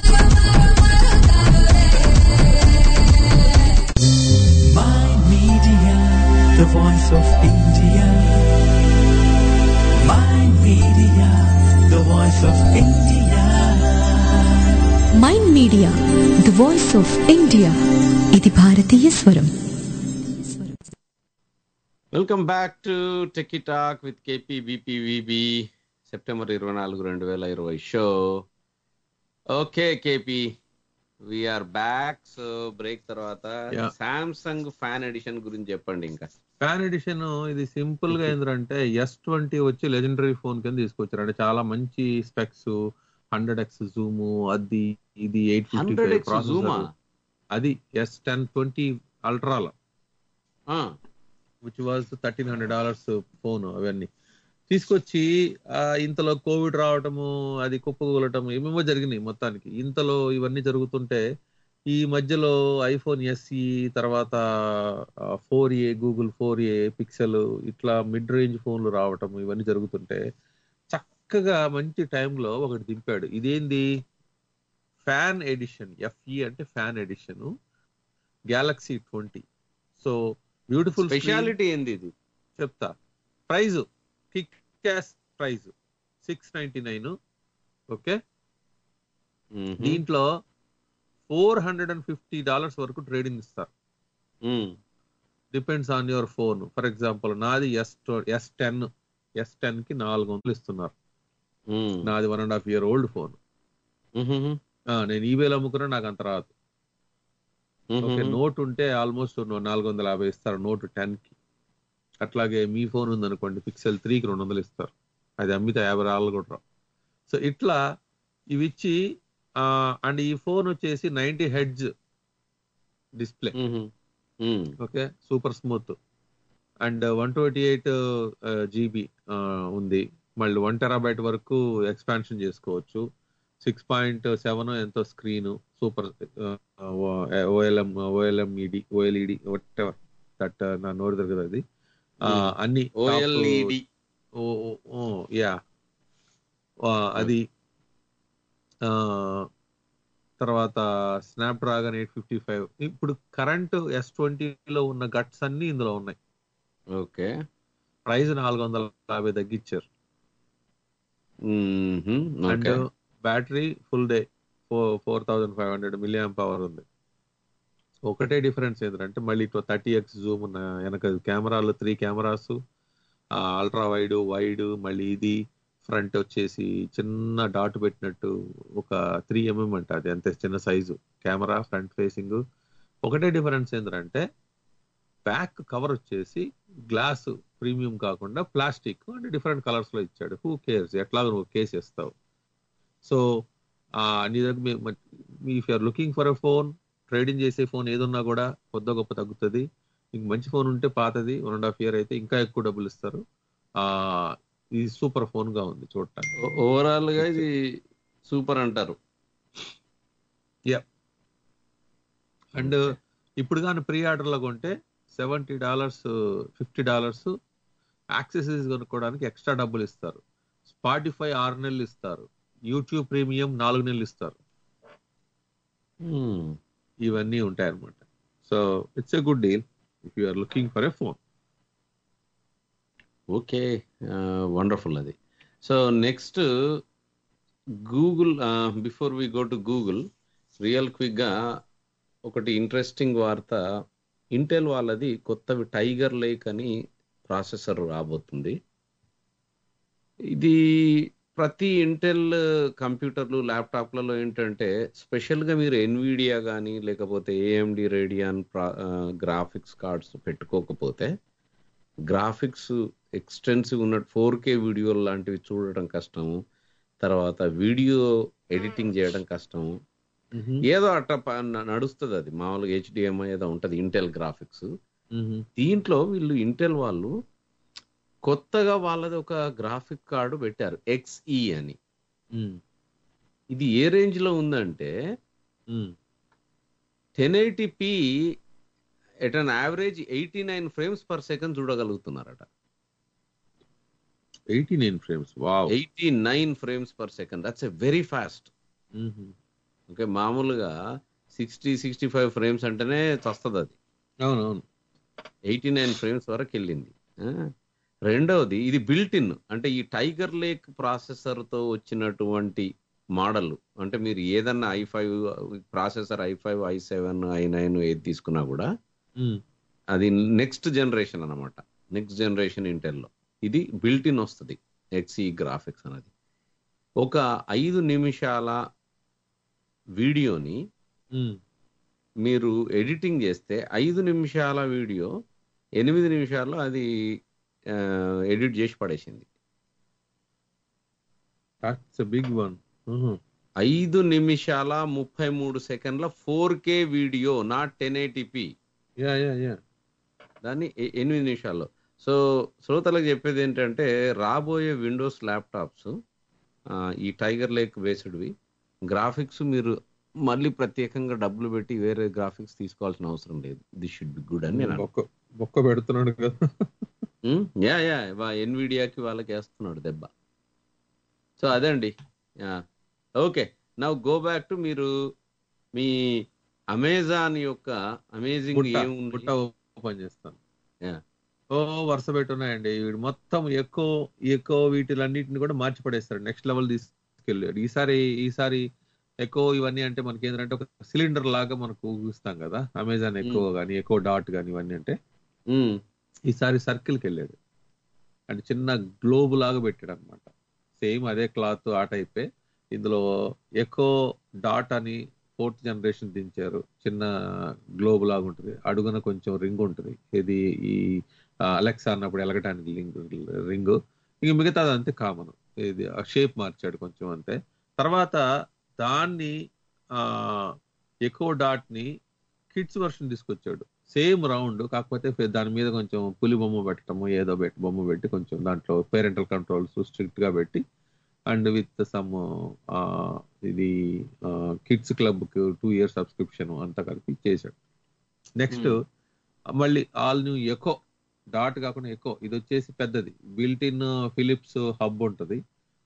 Mind Media, the voice of India. Mind Media, the voice of India. Mind media the voice of India ఇది భారతీయ స్వరం welcome back to Techie Talk with KP బీపీవీబీ September ఇరవై నాలుగు రెండు వేల ఇరవై show okay KP we're back so break తర్వాత Yeah. సామ్సంగ్ ఫ్యాన్ ఎడిషన్ గురించి చెప్పండి ఇంకా ఫ్యాన్ ఎడిషన్ ఇది సింపుల్ గా ఏంటంటే ఎస్ ట్వంటీ వచ్చి లెజెండరీ ఫోన్ కింద తీసుకొచ్చారు అంటే చాలా మంచి స్పెక్స్ హండ్రెడ్ ఎక్స్ జూమ్ అది ఇది ఎయిట్ ఫిఫ్టీ 100x zoom ఆ? అది ఎస్ టెన్ ట్వంటీ అల్ట్రాలో ఆ, which was thirteen hundred dollars phone అవన్నీ తీసుకొచ్చి ఆ, ఇంతలో కోవిడ్ రావటము అది కుప్పకూలటము ఏమేమో జరిగినాయి మొత్తానికి ఇంతలో ఇవన్నీ జరుగుతుంటే ఈ మధ్యలో ఐఫోన్ ఎస్ఈ తర్వాత four A Google four A Pixel ఇట్లా మిడ్ రేంజ్ ఫోన్లు రావటం ఇవన్నీ జరుగుతుంటే చక్కగా మంచి టైంలో ఒకటి దింపాడు ఇదేంది ఫ్యాన్ ఎడిషన్ ఎఫ్ఈ అంటే fan edition Galaxy twenty so beautiful speciality ఏంది ఇది చెప్తా price kick cash price six ninety nine okay దీంట్లో four hundred and fifty dollars వరకు ట్రేడింగ్ ఇస్తారు depends on your phone for example నాది S S ten S ten కి నాలుగు వందలు ఇస్తున్నారు నాది one and half year old phone నేను ఈబేలో అమ్ముకున్నా నాకు అంత రాదు ఓకే నోట్ ఉంటే ఆల్మోస్ట్ నాలుగు వందల యాభై ఇస్తారు నోట్ టెన్ కి అట్లాగే మీ ఫోన్ ఉందనుకోండి పిక్సెల్ త్రీకి రెండు వందలు ఇస్తారు అది అమ్మితే యాభై రాళ్ళు కూడా రావు సో ఇట్లా ఇవి ఇచ్చి అండ్ ఈ ఫోన్ వచ్చేసి ninety hertz display okay super smooth and one twenty eight GB ఉంది మళ్ళీ వన్ టెరాబైట్ వరకు ఎక్స్పాన్షన్ చేసుకోవచ్చు సిక్స్ పాయింట్ సెవెన్ ఎంతో screen super OLM OLM ED OLED ever that నా నోరు దొరకదు అది ఆ, Hmm. అన్ని OLED. యా అది ఆ, తర్వాత Snapdragon eight fifty five ఇప్పుడు కరెంట్ ఎస్ ట్వంటీలో ఉన్న గట్స్ అన్ని ఇందులో ఉన్నాయి ఓకే ప్రైస్ నాలుగు వందల యాభై తగ్గించారు and okay battery full day four four thousand five hundred milliamp power ఉంది ఒకటే డిఫరెన్స్ ఏంటంటే మళ్ళీ థర్టీ ఎక్స్ జూమ్ ఉన్న వెనక కెమెరాలు three cameras ultra wide wide మళ్ళీ ఇది ఫ్రంట్ వచ్చేసి చిన్న డాట్ పెట్టినట్టు ఒక త్రీ ఎంఎం అంట అది అంతే చిన్న సైజు కెమెరా ఫ్రంట్ ఫేసింగ్ ఒకటే డిఫరెన్స్ ఏంటంటే బ్యాక్ కవర్ వచ్చేసి గ్లాస్ ప్రీమియం కాకుండా ప్లాస్టిక్ అంటే డిఫరెంట్ కలర్స్ లో ఇచ్చాడు హూ కేర్స్ ఎట్లా నువ్వు కేస్ ఇస్తావు సో నీ దగ్గర if you're looking for a phone trading చేసే ఫోన్ ఏదున్నా కూడా కొద్ది గొప్ప తగ్గుతుంది ఇంక మంచి ఫోన్ ఉంటే పాతది వన్ అండ్ హాఫ్ ఇయర్ అయితే ఇంకా ఎక్కువ డబ్బులు ఇస్తారు ఆ ఇది సూపర్ ఫోన్ గా ఉంది చూడటానికి ఓవరాల్ గా ఇది సూపర్ అంటారు యా అండ్ ఇప్పుడు కానీ ప్రీ ఆర్డర్లో కొంటే seventy dollars fifty dollars accessories కొనుక్కోవడానికి ఎక్స్ట్రా డబ్బులు ఇస్తారు స్పాటిఫై ఆరు నెలలు ఇస్తారు యూట్యూబ్ ప్రీమియం నాలుగు నెలలు ఇస్తారు ఇవన్నీ ఉంటాయి అనమాట so it's a good deal if you are looking for a phone okay wonderful అది so next Google before we go to Google real క్విక్గా ఒకటి ఇంట్రెస్టింగ్ వార్త ఇంటెల్ వాళ్ళది కొత్తవి టైగర్ లేక్ అని ప్రాసెసర్ రాబోతుంది ఇది ప్రతి ఇంటెల్ కంప్యూటర్లు ల్యాప్టాప్లలో ఏంటంటే స్పెషల్గా మీరు ఎన్విడియా కానీ లేకపోతే ఏఎండి రేడియాన్ గ్రాఫిక్స్ కార్డ్స్ పెట్టుకోకపోతే గ్రాఫిక్స్ ఎక్స్టెన్సివ్ ఉన్న ఫోర్ కే వీడియోలు లాంటివి చూడటం కష్టము తర్వాత వీడియో ఎడిటింగ్ చేయడం కష్టము ఏదో అట్ట ప- న- నడుస్తుంది అది మామూలుగా హెచ్డిఎంఐ ఏదో ఉంటది ఇంటెల్ గ్రాఫిక్స్ దీంట్లో వీళ్ళు ఇంటెల్ వాళ్ళు కొత్తగా వాళ్ళది ఒక గ్రాఫిక్ కార్డు పెట్టారు ఎక్స్ఈ అని ఇది ఏ రేంజ్ లో ఉందంటే ten eighty p at an average eighty nine frames per second చూడగలుగుతున్నారట eighty nine frames wow eighty nine frames per second that's a very fast okay మామూలుగా సిక్స్టీ సిక్స్టీ ఫైవ్ ఫ్రేమ్స్ అంటేనే వస్తుంది అది అవునవును ఎయిటీ నైన్ ఫ్రేమ్స్ వరకు వెళ్ళింది ఆ, రెండవది ఇది బిల్ట్ ఇన్ అంటే ఈ టైగర్ లేక్ ప్రాసెసర్ తో వచ్చినటువంటి మోడల్ అంటే మీరు ఏదన్నా i five processor i five i seven i nine ఏది తీసుకున్నా కూడా అది నెక్స్ట్ జనరేషన్ అన్నమాట నెక్స్ట్ జనరేషన్ ఇంటెల్లో ఇది బిల్ట్ ఇన్ వస్తుంది ఎక్సీ గ్రాఫిక్స్ అనేది ఒక ఐదు నిమిషాల వీడియోని మీరు ఎడిటింగ్ చేస్తే ఐదు నిమిషాల వీడియో ఎనిమిది నిమిషాల్లో అది ఎడిట్ చేసి పడేసింది దట్స్ బిగ్ వన్ ఐదు నిమిషాల ముప్పై మూడు సెకండ్ల four K video not ten eighty p yeah yeah yeah దాన్ని ఎ- ఎనిమిది నిమిషాల్లో సో శ్రోతలకు చెప్పేది ఏంటంటే రాబోయే విండోస్ ల్యాప్టాప్స్ ఈ టైగర్ లేక్ బేస్డ్వి గ్రాఫిక్స్ మీరు మళ్ళీ ప్రత్యేకంగా డబ్బులు పెట్టి వేరే గ్రాఫిక్స్ తీసుకోవాల్సిన అవసరం లేదు దిస్ షుడ్ బి గుడ్ అని నేను బొక్క బొక్క పెడుతున్నాడు కదా ఉమ్, యా యా ఎన్విడియాకి వాళ్ళకి వేస్తున్నాడు దెబ్బ సో అదే అండి yeah okay now go back to మీరు మీ అమెజాన్ యొక్క అమేజింగ్ బుట్ట ఏముంది బుట్ట ఓపెన్ చేస్తాను యా ఓ వరుస పెట్టున్నాయండి వీడు మొత్తం ఎక్కువ ఎక్కువ వీటిలన్నిటిని కూడా మార్చి పడేస్తాడు నెక్స్ట్ లెవెల్ తీసుకెళ్ళాడు ఈసారి ఈసారి ఎక్కువ ఇవన్నీ అంటే మనకి ఏంటంటే ఒక సిలిండర్ లాగా మనకు ఊహిస్తాం కదా అమెజాన్ ఎక్కువ కానీ ఎక్కువ డాట్ కానీ ఇవన్నీ అంటే ఈసారి సర్కిల్కి వెళ్ళాడు అంటే చిన్న గ్లోబ్ లాగా పెట్టాడు అనమాట సేమ్ అదే క్లాత్ ఆ టైపే ఇందులో ఎక్కువ డాట్ అని ఫోర్త్ జనరేషన్ దించారు చిన్న గ్లోబ్ లాగా ఉంటుంది అడుగున కొంచెం రింగ్ ఉంటుంది ఇది ఈ అలెక్సా అన్నప్పుడు ఎలగటానికి లింగ్ రింగ్ ఇంక మిగతాది అంతే కామన్ ఇది షేప్ మార్చాడు కొంచెం అంతే తర్వాత దాన్ని ఆ ఎక్కువ డాట్ ని కిడ్స్ వర్షన్ తీసుకొచ్చాడు సేమ్ రౌండ్ కాకపోతే ఫే- దాని మీద కొంచెం పులి బొమ్మ పెట్టడము ఏదో పెట్టి బొమ్మ పెట్టి కొంచెం దాంట్లో పేరెంటల్ కంట్రోల్స్ స్ట్రిక్ట్ గా పెట్టి అండ్ విత్ సమ్ ఇది కిడ్స్ క్లబ్ కి టూ ఇయర్ సబ్స్క్రిప్షన్ అంతా కలిపి చేశాడు నెక్స్ట్ మళ్ళీ ఆల్ న్యూ ఎకో డాట్ కాకుండా ఎకో ఇది వచ్చేసి పెద్దది బిల్ట్ ఇన్ ఫిలిప్స్ హబ్ ఉంటుంది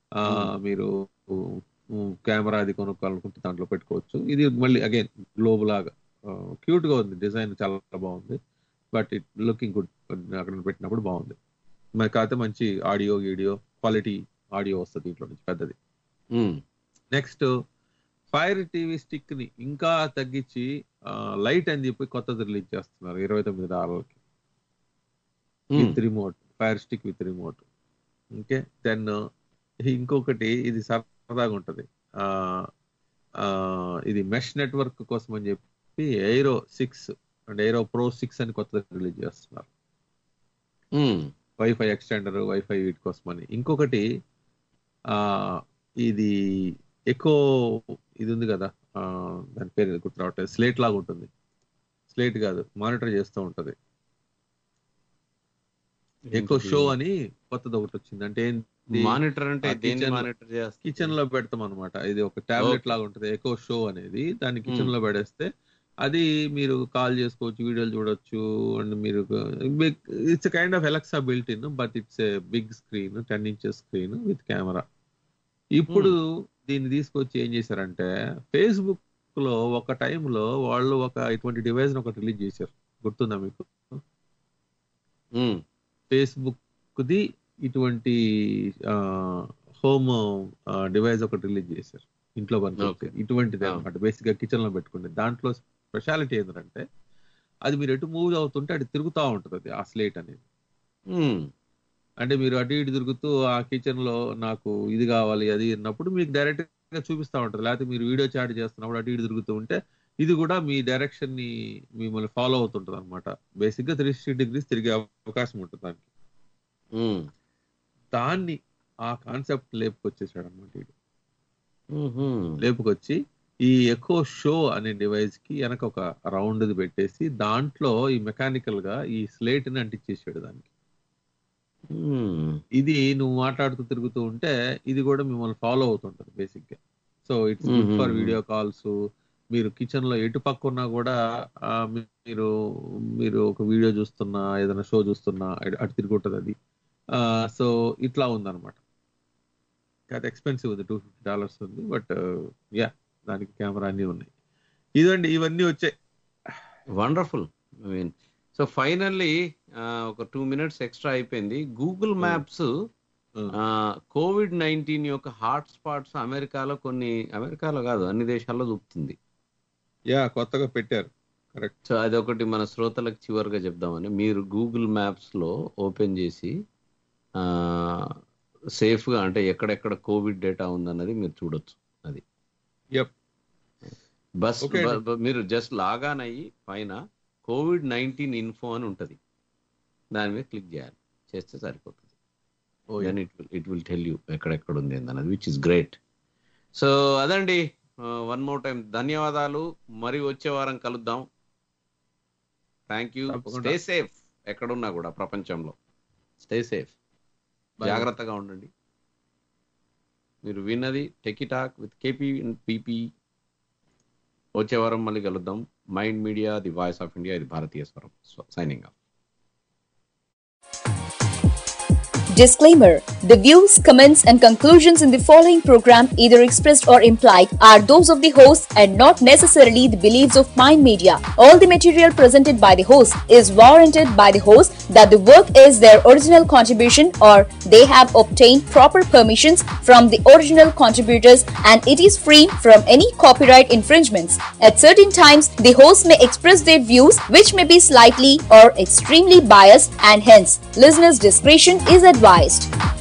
ఆ, మీరు కెమెరా అది కొనుక్కోవాలనుకుంటే దాంట్లో పెట్టుకోవచ్చు ఇది మళ్ళీ అగైన్ గ్లోబ్ లాగా క్యూట్ గా ఉంది డిజైన్ చాలా బాగుంది బట్ ఇట్ లుకింగ్ గుడ్ అక్కడ పెట్టినప్పుడు బాగుంది మరి కాకపోతే మంచి ఆడియో వీడియో క్వాలిటీ ఆడియో వస్తుంది దీంట్లో నుంచి పెద్దది నెక్స్ట్ ఫైర్ టీవీ స్టిక్ ని ఇంకా తగ్గించి లైట్ అని చెప్పి కొత్తది రిలీజ్ చేస్తున్నారు ఇరవై తొమ్మిది డాలర్లకి with remote Fire Stick with remote okay then ఇంకొకటి ఇది సరదాగా ఉంటది ఆ, ఆ, ఇది మెష్ నెట్వర్క్ కోసం అని చెప్పి Eero six and Eero Pro six అని కొత్తది రిలీజ్ చేస్తున్నారు వైఫై ఎక్స్టెండర్ వైఫై వీటి కోసం అని ఇంకొకటి ఆ ఇది ఎక్కువ ఇది ఉంది కదా ఆ, దాని పేరు ఏదో గుర్తు రావట్లేదు స్లేట్ లాగా ఉంటుంది స్లేట్ కాదు మానిటర్ చేస్తూ ఉంటది ఎక్కువ షో అని కొత్తది ఒకటి వచ్చింది అంటే Monitor అంటే దేన్ని monitor చేస్తుంది? కిచెన్ లో పెడతాం అనమాట ఇది ఒక టాబ్లెట్ Okay. లాగా ఉంటుంది ఎక్కువ షో అనేది దాన్ని కిచెన్ Hmm. లో పెడేస్తే అది మీరు కాల్ చేసుకోవచ్చు వీడియోలు చూడొచ్చు అండ్ మీరు it's kind of Alexa built in but it's a big screen ten inches screen with camera ఇప్పుడు దీన్ని తీసుకొచ్చి ఏం చేశారంటే ఫేస్బుక్ లో ఒక టైంలో వాళ్ళు ఒక ఇటువంటి డివైస్ ఒకటి రిలీజ్ చేశారు గుర్తుందా మీకు ఫేస్బుక్ ది ఇటువంటి హోమ్ డివైస్ ఒకటి రిలీజ్ చేశారు ఇంట్లో పనికి ఇటువంటిది అనమాట బేసిక్ గా కిచెన్ లో పెట్టుకునే దాంట్లో స్పెషాలిటీ ఏంటంటే అది మీరు ఎటు మూవ్ అవుతుంటే అది తిరుగుతూ ఉంటుంది అది ఆ స్లేట్ అనేది అంటే మీరు అటు ఇటు తిరుగుతూ ఆ కిచెన్ లో నాకు ఇది కావాలి అది అన్నప్పుడు మీకు డైరెక్ట్ గా చూపిస్తా ఉంటుంది లేకపోతే మీరు వీడియో చాట్ చేస్తున్నప్పుడు అటు ఇటు తిరుగుతూ ఉంటే ఇది కూడా మీ డైరెక్షన్ ని మిమ్మల్ని ఫాలో అవుతుంటది అనమాట బేసిక్ గా త్రీ సిక్స్టీ డిగ్రీస్ తిరిగే అవకాశం ఉంటుంది దానికి దాన్ని ఆ కాన్సెప్ట్ లేపుకొచ్చేసాడు అనమాట వీడు లేపుకొచ్చి ఈ ఎకో షో అనే డివైస్ కి వెనక ఒక రౌండ్ పెట్టేసి దాంట్లో ఈ మెకానికల్ గా ఈ స్లేట్ ని అంటించేసాడు దానికి ఇది నువ్వు మాట్లాడుతూ తిరుగుతూ ఉంటే ఇది కూడా మిమ్మల్ని ఫాలో అవుతుంటది బేసిక్ గా so it's good for Mhm. Video calls మీరు కిచెన్ లో ఎటు పక్క ఉన్నా కూడా ఆ, మీరు మీరు ఒక వీడియో చూస్తున్నా ఏదైనా షో చూస్తున్నా అటు- అటు తిరిగి ఉంటుంది అది సో ఇట్లా ఉందన్నమాట అది ఎక్స్పెన్సివ్ ఉంది టూ ఫిఫ్టీ డాలర్స్ ఉంది బట్ యా దానికి కెమెరా అన్ని ఉన్నాయి ఇదండి ఇవన్నీ వచ్చాయి wonderful I mean so finally ఒక టూ మినిట్స్ ఎక్స్ట్రా అయిపోయింది గూగుల్ మ్యాప్స్ కోవిడ్ నైన్టీన్ యొక్క హాట్ స్పాట్స్ అమెరికాలో కొన్ని అమెరికాలో కాదు అన్ని దేశాల్లో చూపుతుంది యా కొత్తగా పెట్టారు కరెక్ట్ సో అదొకటి మన శ్రోతలకు చివరిగా చెప్దామని మీరు గూగుల్ మ్యాప్స్ లో ఓపెన్ చేసి సేఫ్ గా అంటే ఎక్కడెక్కడ కోవిడ్ డేటా ఉందన్నది మీరు చూడొచ్చు అది యప్ బస్ Okay బ- అండి. బ- మీరు జస్ట్ లాగాన్ అయ్యి పైన కోవిడ్ నైన్టీన్ ఇన్ఫో అని ఉంటది దాని మీద క్లిక్ చేయాలి చేస్తే సరిపోతుంది then it will it will tell you ఎక్కడెక్కడ ఉంది అన్నది విచ్ ఇస్ గ్రేట్ సో అదండి వన్ మోర్ టైం ధన్యవాదాలు మరి వచ్చే వారం కలుద్దాం థ్యాంక్ యూ తప్పకుండా. స్టే సేఫ్ ఎక్కడున్నా కూడా ప్రపంచంలో స్టే సేఫ్ Bye. జాగ్రత్తగా ఉండండి మీరు విన్నది Techie Talk with KP and PP వచ్చే వారం మళ్ళీ కలుద్దాం Mind media the voice of India ఇది భారతీయ స్వరం signing off Disclaimer The views, comments, and conclusions in the following program, either expressed or implied, are those of the host and not necessarily the beliefs of Mind Media. All the material presented by the host is warranted by the host that the work is their original contribution or they have obtained proper permissions from the original contributors and it is free from any copyright infringements. At certain times, the host may express their views which may be slightly or extremely biased and hence listeners' discretion is advised.